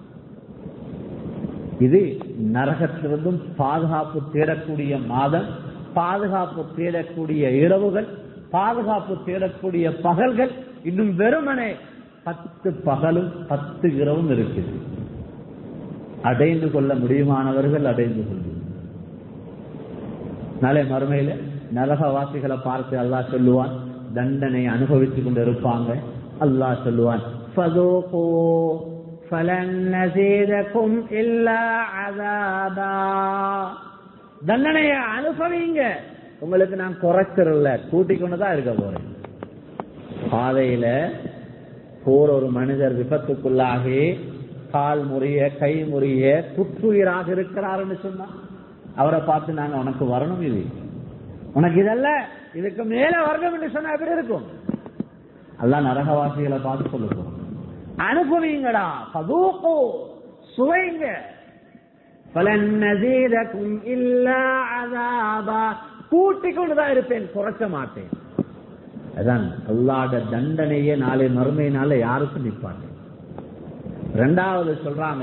இது நரகத்திலிருந்தும் பாதுகாப்பு தேடக்கூடிய மாதம் பாதுகாப்பு தேடக்கூடிய இரவுகள் பாதுகாப்பு தேடக்கூடிய பகல்கள் இன்னும் வெறுமனே பத்து பகலும் பத்து இரவும் இருக்குது அடைந்து கொள்ள முடியுமானவர்கள் அடைந்து கொள்ளும் நாளை மறுமையில நரகவாசிகளை பார்த்து அல்லாஹ் சொல்லுவான் தண்டனை அனுபவித்துக் கொண்டு இருப்பாங்க அல்லாஹ் சொல்லுவான் فذوقوا فلن نزيدكم إلا عذابا தண்டனைய அனுபவிங்க உங்களுக்கு நான் குறைச்சிடல கூட்டிக் கொண்டுதான் இருக்க போறேன் பாதையில போர் ஒரு மனிதர் விபத்துக்குள்ளாகி கால் முறிய கை முறிய குற்றுயிராக இருக்கிறாருன்னு சொன்னா அவரை பார்த்து நாங்க உனக்கு வரணும் இது உனக்கு இதல்ல இதுக்கு மேல வரணும் என்று சொன்னா எப்படி இருக்கும் அல்லாஹ் நரகவாசிகளை பார்த்து சொல்லுவோம் அனுபவிங்கடா பதூக்கு சுவைங்க பலன் நசீதக்கும் இல்லா அதாபா கூட்டிக் கொண்டுதான் இருப்பேன் குறைச்ச மாட்டேன் அதான் அல்லாட தண்டனையே நாளை மறுமையினால யாருக்கும் நிப்பாங்க ரெண்டாவது சொல்றாங்க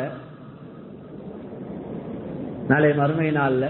நாளை மறுமை நாள்ல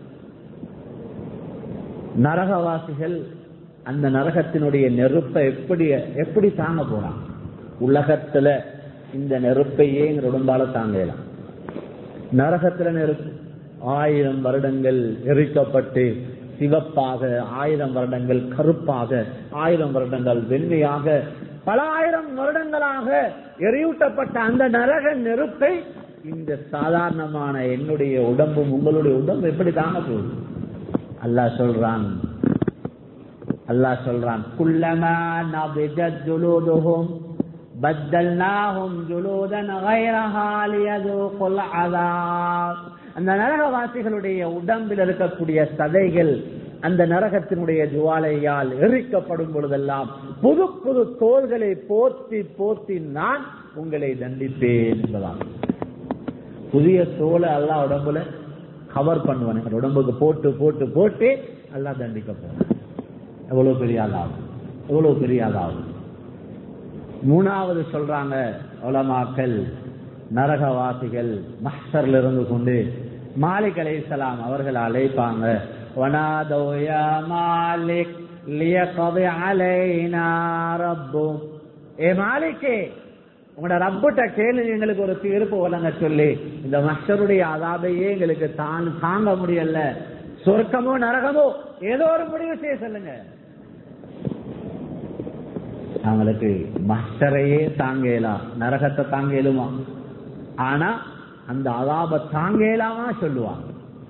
நரகவாசிகள் அந்த நரகத்தினுடைய நெருப்பை எப்படி எப்படி தாங்க போறான் உலகத்துல இந்த நெருப்பையே எங்க உடம்பால தாங்கலாம் நரகத்துல நெருப்பு ஆயிரம் வருடங்கள் எரிக்கப்பட்டு சிவப்பாக ஆயிரம் வருடங்கள் கருப்பாக ஆயிரம் வருடங்கள் வெண்மையாக பல ஆயிரம் வருடங்களாக எரியூட்டப்பட்ட அந்த நரக நெருப்பை இந்த சாதாரணமான என்னுடைய உடம்பும் உங்களுடைய உடம்பு எப்படி தாங்க போகுது அல்லாஹ் சொல்றான் அல்லாஹ் சொல்றான் குல்லமா நபிஜத் ஜுலூதுஹும் பத்தல்நாஹும் ஜுலூதன் غيرها ليذوقوا العذاب அந்த நரகவாசிகளுடைய உடம்பில் இருக்கக்கூடிய சதைகள் அந்த நரகத்தினுடைய ஜுவாலையால் எரிக்கப்படும் பொழுதெல்லாம் புது புது தோள்களை போத்தி போத்தி நான் உங்களை தண்டிப்பேன் என்பதான் புதிய தோலை எல்லாம் உடம்புல கவர் பண்ணுவான் எங்க உடம்புக்கு போட்டு போட்டு போட்டு எல்லாம் தண்டிக்க போறேன் எவ்வளவு பெரிய ஆளாகும் எவ்வளவு பெரிய ஆளாகும் மூணாவது சொல்றாங்க உலமாக்கள் நரகவாசிகள் மஹ்சர்ல இருந்து கொண்டு மாலிக் அலைஹிஸ்ஸலாம் அவர்கள் அழைப்பாங்க வனாதோ யா மாலிக் லியக்தி அலைனா ரப்பு ஏ மாலிக்கே உங்களோட ரப்பிட்ட கேளு எங்களுக்கு ஒரு தீர்ப்பு வழங்க சொல்லி இந்த மஷருடைய அதாபையே எங்களுக்கு தான் தாங்க முடியல சொர்க்கமோ நரகமோ ஏதோ ஒரு முடிவு செய்ய சொல்லுங்க அவங்களுக்கு மஷரையே தாங்கலாம் நரகத்தை தாங்கலுமா ஆனா அந்த அதாப தாங்கலாமா சொல்லுவாங்க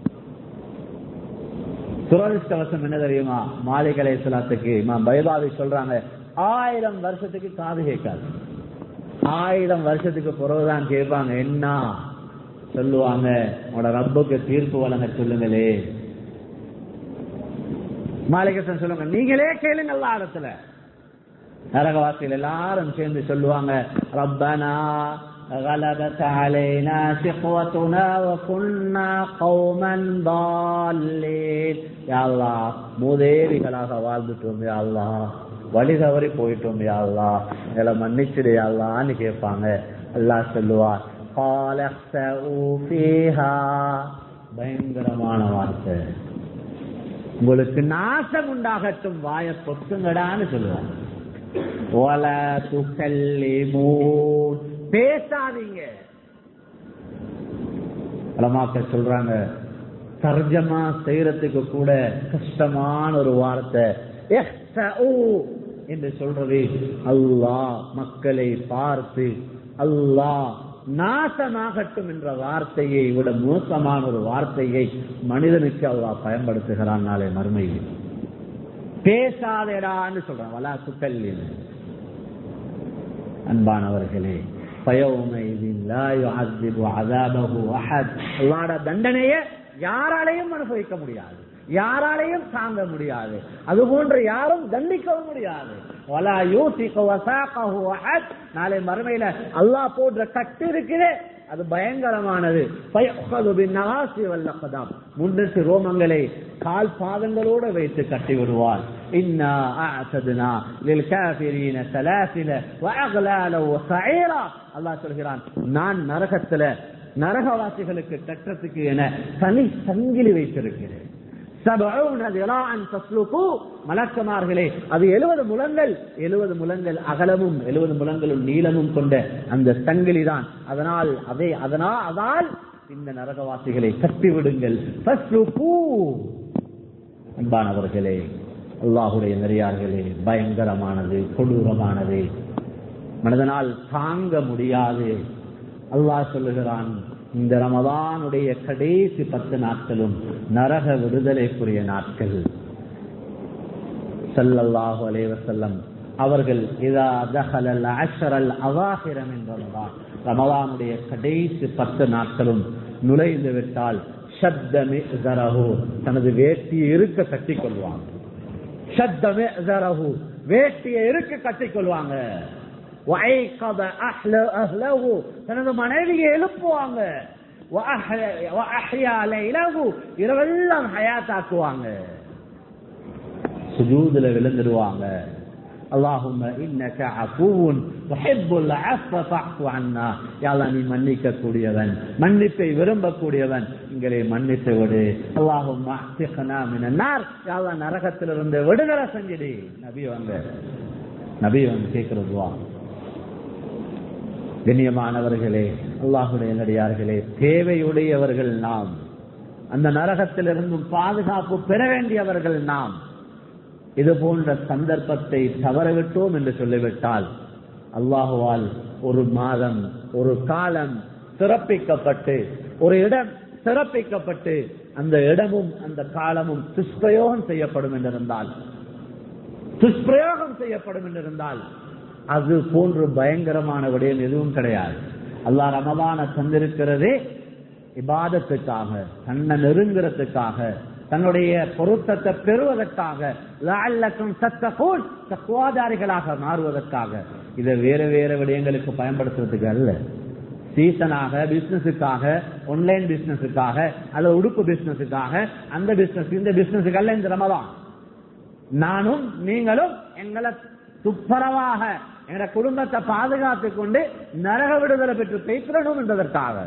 துரதிருஷ்டவசம் என்ன தெரியுமா மாளிகலை சிலாத்துக்கு பைபாவி சொல்றாங்க ஆயிரம் வருஷத்துக்கு காது கேட்காது ஆயிரம் வருஷத்துக்கு பிறகுதான் கேட்பாங்க என்ன சொல்லுவாங்க உங்களோட ரப்புக்கு தீர்ப்பு வழங்க சொல்லுங்களே மாளிகசன் சொல்லுவாங்க நீங்களே கேளுங்க எல்லா இடத்துல நரகவாசிகள் எல்லாரும் சேர்ந்து சொல்லுவாங்க ரப்பனா غلبت علينا شقوتنا وكنا قوما ضالين يا الله மூதேவிகளாக வாழ்ந்துட்டோம் யா அல்லாஹ் வழி தவறி போயிட்டோம் யா அல்லாஹ் எங்களை மன்னிச்சிடு யா அல்லாஹ்னு கேட்பாங்க அல்லாஹ் சொல்லுவார் قال اخسئوا فيها பயங்கரமான வார்த்தை உங்களுக்கு நாசம் உண்டாகட்டும் வாய பொத்துங்கடான்னு சொல்லுவாங்க ولا تكلمون பேசாதீங்க அலமாக்கள் சொல்றாங்க தர்ஜமா செய்யறதுக்கு கூட கஷ்டமான ஒரு வார்த்தை "இஹ்சஉ" என்று சொல்றது அல்லாஹ் மக்களை பார்த்து அல்லாஹ் நாசமாகட்டும் என்ற வார்த்தையை விட மோசமான ஒரு வார்த்தையை மனிதனுக்கு அல்லாஹ் பயன்படுத்துகிறான் நாளை மறுமையில் பேசாதேடான்னு சொல்றான் வலா சுக்கல்லில் அன்பானவர்களே தண்டனைய யாராலையும் அனுபவிக்க முடியாது யாராலையும் தாங்க முடியாது அது போன்று யாரும் தண்டிக்கவும் முடியாது நாளை மறுமையில அல்லாஹ் போன்ற கட்டு இருக்குது அது பயங்கரமானது முன்னெட்டு ரோமங்களை கால் பாதங்களோடு வைத்து கட்டி விடுவார் அல்லாஹ் சொல்கிறான் நான் நரகத்துல நரகவாசிகளுக்கு கட்டுறதுக்கு என தனி சங்கிலி வைத்திருக்கிறேன் மலக்கமார்களே அது எழுபது முழங்கள் எழுபது முழங்கள் அகலமும் எழுபது முழங்களும் நீளமும் கொண்ட அந்த சங்கிலி தான் அதனால் அதே அதனால் அதால் இந்த நரகவாசிகளை கட்டிவிடுங்கள் அன்பானவர்களே அல்லாஹுடைய நெறியார்களே பயங்கரமானது கொடூரமானது மனிதனால் தாங்க முடியாது அல்லாஹ் சொல்லுகிறான் இந்த ரமதானுடைய கடைசி பத்து நாட்களும் நரக விடுதலைக்குரிய நாட்கள் சல்லல்லாஹு அலைவசல்லம் அவர்கள் இதா தஹலல் அஷரல் அவாஹிரம் என்ற ரமதான் ரமதானுடைய கடைசி பத்து நாட்களும் நுழைந்து விட்டால் ஷத்தமே ஜரஹு தனது வேட்டியை இருக்க கட்டிக் கொள்வாங்க ஷத்தமே ஜரஹு வேட்டியை இருக்க கட்டிக் கொள்வாங்க தனது மனைவியை எழுப்புவாங்க இரவெல்லாம் ஹயாத்தாக்குவாங்க சுஜூதுல விழுந்துடுவாங்க اللهم انك عفو تحب العفو فاعف عنا يا الله நீ மன்னிக்க கூடியவன் மன்னிப்பை விரும்பக்கூடியவன் எங்களை மன்னித்து விடு اللهم اعتقنا من النار يا الله நரகத்திலிருந்து விடுதலை செஞ்சிடு நபி வந்து நபி வந்து கேட்கிறதுவா கண்ணியமானவர்களே அல்லாஹுடைய நடிகார்களே தேவையுடையவர்கள் நாம் அந்த நரகத்திலிருந்தும் பாதுகாப்பு பெற வேண்டியவர்கள் நாம் இது போன்ற சந்தர்ப்பத்தை தவறவிட்டோம் என்று சொல்லிவிட்டால் அல்லாஹுவால் ஒரு மாதம் ஒரு காலம் சிறப்பிக்கப்பட்டு ஒரு இடம் சிறப்பிக்கப்பட்டு அந்த இடமும் அந்த காலமும் துஷ்பிரயோகம் செய்யப்படும் என்றிருந்தால் துஷ்பிரயோகம் செய்யப்படும் என்றிருந்தால் அது போன்று பயங்கரமான விடயம் எதுவும் கிடையாது அல்லாஹ் ரமதான தந்திருக்கிறதே இபாதத்துக்காக தன்னை நெருங்குறதுக்காக தன்னுடைய பொருத்தத்தை பெறுவதற்காக சத்தகோல் தக்குவாதாரிகளாக மாறுவதற்காக இதை வேற வேற விடயங்களுக்கு பயன்படுத்துறதுக்கு அல்ல சீசனாக பிசினஸுக்காக ஆன்லைன் பிசினஸுக்காக அல்லது உடுப்பு பிசினஸுக்காக அந்த பிசினஸ் இந்த பிசினஸுக்கு அல்ல இந்த ரமதான் நானும் நீங்களும் எங்களை துப்பரவாக எங்க குடும்பத்தை பாதுகாத்துக் கொண்டு நரக விடுதலை பெற்று பெய்திடணும் என்பதற்காக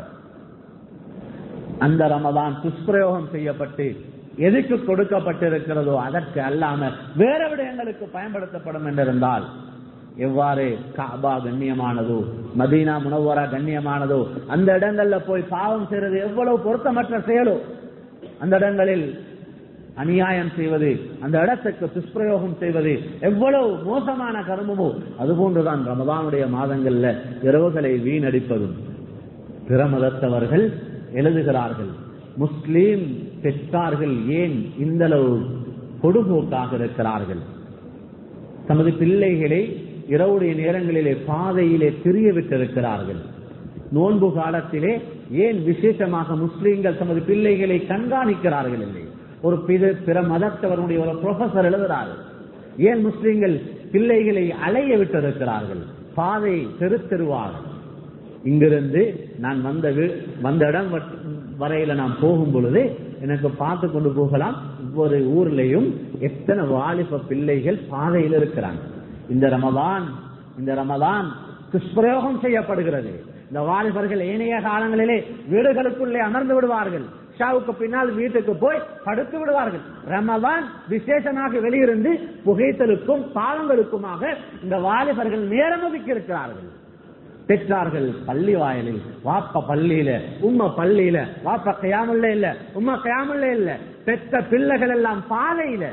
அந்த ரமதான் துஷ்பிரயோகம் செய்யப்பட்டு எதுக்கு கொடுக்கப்பட்டிருக்கிறதோ அதற்கு அல்லாம வேற விடயங்களுக்கு பயன்படுத்தப்படும் என்றிருந்தால் எவ்வாறு காபா கண்ணியமானதோ மதீனா முனவரா கண்ணியமானதோ அந்த இடங்கள்ல போய் பாவம் செய்யறது எவ்வளவு பொருத்தமற்ற செயலோ அந்த இடங்களில் அநியாயம் செய்வது அந்த இடத்துக்கு துஷ்பிரயோகம் செய்வது எவ்வளவு மோசமான கர்மமோ அதுபோன்றுதான் ரமதானுடைய மாதங்கள்ல இரவுகளை வீணடிப்பதும் பிற மதத்தவர்கள் எழுதுகிறார்கள் முஸ்லீம் பெற்றார்கள் ஏன் இந்த அளவு கொடுபோக்காக இருக்கிறார்கள் தமது பிள்ளைகளை இரவுடைய நேரங்களிலே பாதையிலே திரிய விட்டிருக்கிறார்கள் நோன்பு காலத்திலே ஏன் விசேஷமாக முஸ்லீம்கள் தமது பிள்ளைகளை கண்காணிக்கிறார்கள் இல்லை ஒரு பிற மதத்தவருடைய ஒரு ப்ரொஃபசர் எழுதுகிறார்கள் ஏன் முஸ்லீம்கள் பிள்ளைகளை அலைய விட்டிருக்கிறார்கள் பாதை தெரு தெருவார்கள் இங்கிருந்து நான் வந்த வந்த இடம் வரையில நான் போகும் பொழுது எனக்கு பார்த்து கொண்டு போகலாம் ஒவ்வொரு ஊர்லயும் எத்தனை வாலிப பிள்ளைகள் பாதையில் இருக்கிறாங்க இந்த ரமதான் இந்த ரமதான் துஷ்பிரயோகம் செய்யப்படுகிறது இந்த வாலிபர்கள் ஏனைய காலங்களிலே வீடுகளுக்குள்ளே அமர்ந்து விடுவார்கள் ஷாவுக்கு பின்னால் வீட்டுக்கு போய் படுத்து விடுவார்கள் ரமதான் விசேஷமாக வெளியிருந்து புகைத்தலுக்கும் பாவங்களுக்குமாக இந்த வாலிபர்கள் நேரம் ஒதுக்கி இருக்கிறார்கள் பெற்றார்கள் பள்ளி வாயலில் வாப்ப பள்ளியில உம்ம பள்ளியில வாப்ப கையாமல்ல இல்ல உம்ம கையாமல்ல இல்ல பெற்ற பிள்ளைகள் எல்லாம் பாதையில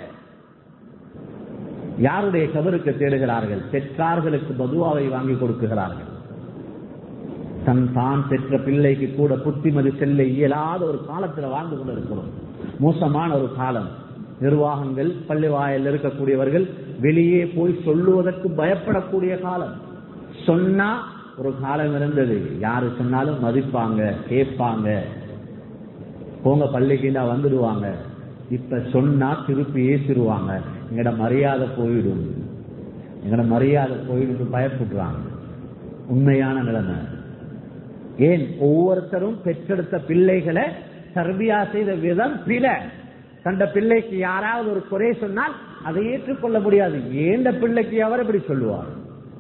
யாருடைய கபருக்கு தேடுகிறார்கள் பெற்றார்களுக்கு பதுவாவை வாங்கி கொடுக்குகிறார்கள் தன் தான் பெற்ற பிள்ளைக்கு கூட புத்திமதி செல்ல இயலாத ஒரு காலத்தில் வாழ்ந்து கொண்டிருக்கிறோம் மோசமான ஒரு காலம் நிர்வாகங்கள் பள்ளி வாயில் இருக்கக்கூடியவர்கள் வெளியே போய் சொல்லுவதற்கு பயப்படக்கூடிய காலம் சொன்னா ஒரு காலம் இருந்தது யாரு சொன்னாலும் மதிப்பாங்க கேட்பாங்க போங்க பள்ளிக்கு வந்துடுவாங்க இப்ப சொன்னா திருப்பி ஏசிடுவாங்க எங்கட மரியாதை போயிடும் எங்கட மரியாதை போயிடும் பயப்படுறாங்க உண்மையான நிலைமை ஏன் ஒவ்வொருத்தரும் பெற்றெடுத்த பிள்ளைகளை தர்பியா செய்த விதம் பில தந்த பிள்ளைக்கு யாராவது ஒரு குறை சொன்னால் அதை ஏற்றுக்கொள்ள முடியாது ஏந்த பிள்ளைக்கு அவர் எப்படி சொல்லுவார்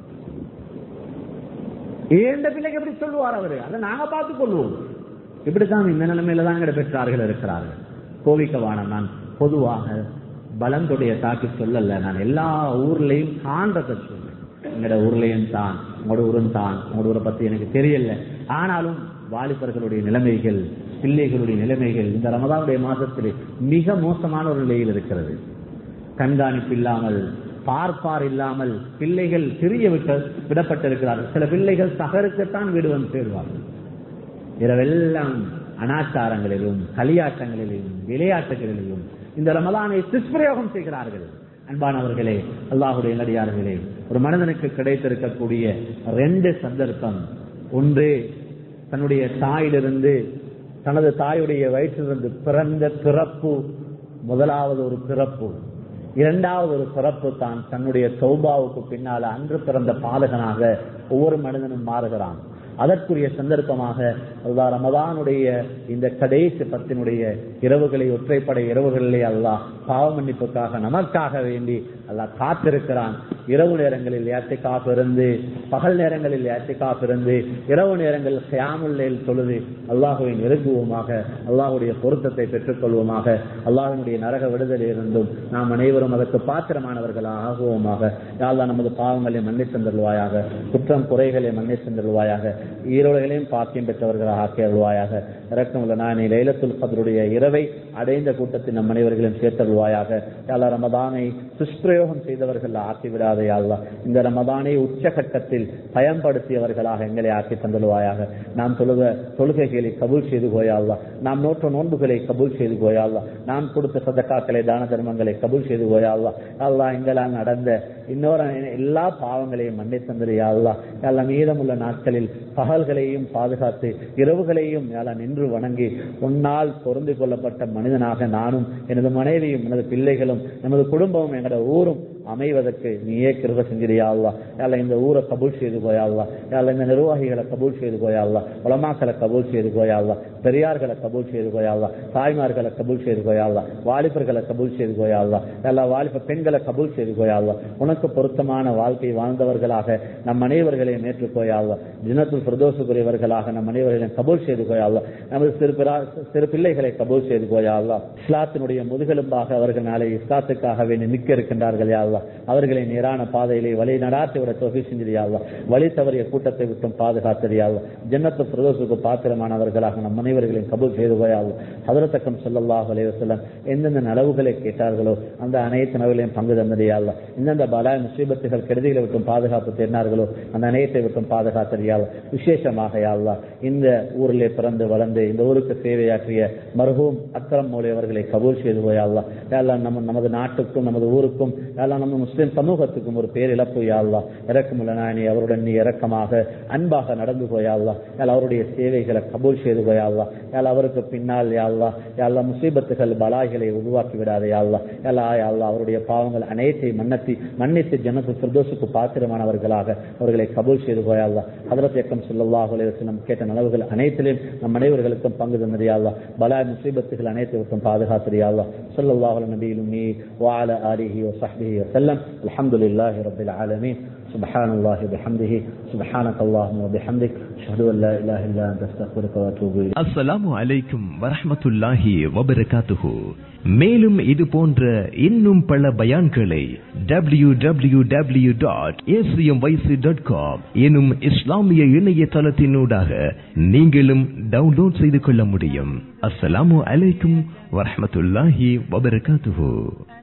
ஏந்த பிள்ளைக்கு எப்படி சொல்லுவார் அவரு அதை நாங்க பார்த்துக் கொள்வோம் இப்படித்தான் இந்த நிலைமையில தான் எங்கட பெற்றார்கள் இருக்கிறார்கள் கோவிக்கவான நான் பொதுவாக பலந்துடைய தாக்கி சொல்லல நான் எல்லா ஊர்லயும் காண்றத சொல்றேன் எங்கட ஊர்லயும் தான் உங்களோட ஊரும் தான் உங்களோட ஊரை பத்தி எனக்கு தெரியல ஆனாலும் வாலிபர்களுடைய நிலைமைகள் பிள்ளைகளுடைய நிலைமைகள் இந்த ரமதானுடைய மாதத்தில் மிக மோசமான ஒரு நிலையில் இருக்கிறது கண்காணிப்பு இல்லாமல் பார்ப்பார் இல்லாமல் பிள்ளைகள் சிறிய விட்ட விடப்பட்டிருக்கிறார்கள் சில பிள்ளைகள் சகருக்குத்தான் வீடு வந்து சேருவார்கள் இரவெல்லாம் அனாச்சாரங்களிலும் களியாட்டங்களிலும் விளையாட்டுகளிலும் இந்த ரமலானை துஷ்பிரயோகம் செய்கிறார்கள் அன்பானவர்களே அல்லாஹுடைய நடிகார்களே ஒரு மனிதனுக்கு கிடைத்திருக்கக்கூடிய ரெண்டு சந்தர்ப்பம் ஒன்று தன்னுடைய தாயிலிருந்து தனது தாயுடைய வயிற்றிலிருந்து பிறந்த பிறப்பு முதலாவது ஒரு பிறப்பு இரண்டாவது ஒரு பிறப்பு தான் தன்னுடைய சௌபாவுக்கு பின்னால அன்று பிறந்த பாலகனாக ஒவ்வொரு மனிதனும் மாறுகிறான் அதற்குரிய சந்தர்ப்பமாக அல்லாஹ் ரமதானுடைய இந்த கடைசி பத்தினுடைய இரவுகளை ஒற்றைப்படை இரவுகளிலே அல்லாஹ் பாவ மன்னிப்புக்காக நமக்காக வேண்டி அல்லாஹ் காத்திருக்கிறான் இரவு நேரங்களில் ஏத்திக்காப் இருந்து பகல் நேரங்களில் ஏத்திக்காப் இருந்து இரவு நேரங்களில் கியாமுல்லையில் தொழுது அல்லாஹுவை நெருங்குவோமாக அல்லாஹுடைய பொருத்தத்தை பெற்றுக் கொள்வோமாக அல்லாஹினுடைய நரக விடுதலை இருந்தும் நாம் அனைவரும் அதற்கு பாத்திரமானவர்களாக ஆகுவோமாக யாழ்லா நமது பாவங்களை மன்னித்தந்தருவாயாக குற்றம் குறைகளை மன்னித்தந்தருவாயாக ஈரோடுகளையும் பாக்கியம் பெற்றவர்களாக ஆக்கி அருள்வாயாக இறக்கம் உள்ள நான் லைலத்துல் கதருடைய இரவை அடைந்த கூட்டத்தில் நம் அனைவர்களையும் சேர்த்தருள்வாயாக யாழ்லா ரமதானை துஷ்பிரயோகம் செய்தவர்கள் ஆக்கி விடாதே யாழ்லா இந்த ரமதானை உச்சகட்டத்தில் பயன்படுத்தியவர்களாக எங்களை ஆக்கி தந்தருவாயாக நாம் தொழுக தொழுகைகளை கபூல் செய்து போயாள்லா நாம் நோற்ற நோன்புகளை கபூல் செய்து போயாள்லா நாம் கொடுத்த சதக்காக்களை தான தர்மங்களை கபூல் செய்து போயாள்லா அல்லா எங்களால் நடந்த இன்னொரு எல்லா பாவங்களையும் மன்னி தந்தது அல்லா அல்ல மீதமுள்ள நாட்களில் பகல்களையும் பாதுகாத்து இரவுகளையும் யாழ நின்று வணங்கி உன்னால் பொருந்து கொள்ளப்பட்ட மனிதனாக நானும் எனது மனைவியும் எனது பிள்ளைகளும் நமது குடும்பமும் எங்களோட ஊரும் அமைவதற்கு நீயே கிருப செஞ்சிரியா அல்லா யால இந்த ஊரை கபூல் செய்து போயாள்லா யால இந்த நிர்வாகிகளை கபூல் செய்து போயாள்லா உலமாக்களை கபூல் செய்து போயாள்லா பெரியார்களை கபூல் செய்து போயாள்லா தாய்மார்களை கபூல் செய்து போயாள்லா வாலிபர்களை கபூல் செய்து போயாள்லா எல்லா வாலிப பெண்களை கபூல் செய்து போயாள்லா உனக்கு பொருத்தமான வாழ்க்கை வாழ்ந்தவர்களாக நம் அனைவர்களையும் ஏற்றுக்கோயாள்லா தினத்துல் பிரதோஷுக்குரியவர்களாக நம் அனைவர்களையும் கபூல் செய்து போயாள்லா நமது சிறு சிறு பிள்ளைகளை கபூல் செய்து போயாள்லா இஸ்லாத்தினுடைய முதுகெலும்பாக அவர்கள் நாளை இஸ்லாத்துக்காக வேண்டி நிற்க இருக்கின்றார்கள் யாழ்லா அவர்களை நேரான பாதையிலே வழி நடாத்தி விட தொகை செஞ்சிருயாள்லா வழி தவறிய கூட்டத்தை விட்டும் பாதுகாத்தறியாள்லா ஜன்னத்து பிரதோஷுக்கு பாத்திரமானவர்களாக நம் அனைவர்களையும் கபூல் செய்து போயாள்லா ஹதரத்தக்கம் சொல்லல்லாஹ் அலைவசல்லம் எந்தெந்த நலவுகளை கேட்டார்களோ அந்த அனைத்து நலவுகளையும் பங்கு தந்தறியாள்லா எந்தெந்த பலாய் முசீபத்துகள் கெடுதிகளை விட்டும் பாதுகாப்பு தேர்னார்களோ அந்த அனைத்தை விட்டும் பாதுகாத்தறியாள் விசேஷமாக யாழ்லா இந்த ஊரிலே பிறந்து வளர்ந்து இந்த ஊருக்கு சேவையாற்றிய மருகும் அக்கரம் மொழி அவர்களை கபூல் செய்து போயாள்லா யாழ்லா நம்ம நமது நாட்டுக்கும் நமது ஊருக்கும் யாழ்லா நம்ம முஸ்லிம் சமூகத்துக்கும் ஒரு பேர் இழப்பு யாழ்லா இறக்கமுள்ள நாயனி அவருடன் நீ இறக்கமாக அன்பாக நடந்து போயாள்லா யாழ் அவருடைய சேவைகளை கபூல் செய்து போயாள்லா யாழ் அவருக்கு பின்னால் யாழ்லா யாழ்லா முசீபத்துகள் பலாய்களை உருவாக்கி விடாதே யாழ்லா யாழா யாழ்லா அவருடைய பாவங்கள் அனைத்தையும் மன்னத்தி மன்னித்து ஜனத்து பிரதோஷுக்கு பாத்திரமானவர்களாக அவர்களை கபூல் செய்து போயாள்லா ஹதரத் இயக்கம் சொல்லல்லாஹ் அலைவசம் கேட்ட நலவுகள் அனைத்திலும் நம் அனைவர்களுக்கும் பங்கு தந்தறியாள்லா பலாய் முசீபத்துகள் அனைத்திற்கும் பாதுகாத்திரியாள்லா சொல்லல்லாஹ் நபியிலும் நீ வாழ ஆலிஹி وصحبه وسلم الحمد لله رب العالمين سبحان الله وبحمده سبحانك اللهم وبحمدك أشهد أن لا إله إلا أنت أستغفرك وأتوب إليك அஸ்ஸலாமு அலைக்கும் வரஹ்மத்துல்லாஹி வபரகாத்துஹு மேலும் இது போன்ற இன்னும் பல பயான்களை W W W dot dot com எனும் இஸ்லாமிய இணையதளத்தினூடாக நீங்களும் டவுன்லோட் செய்து கொள்ள முடியும் அஸ்ஸலாமு அலைக்கும் வரஹ்மத்துல்லாஹி வபரகாத்துஹு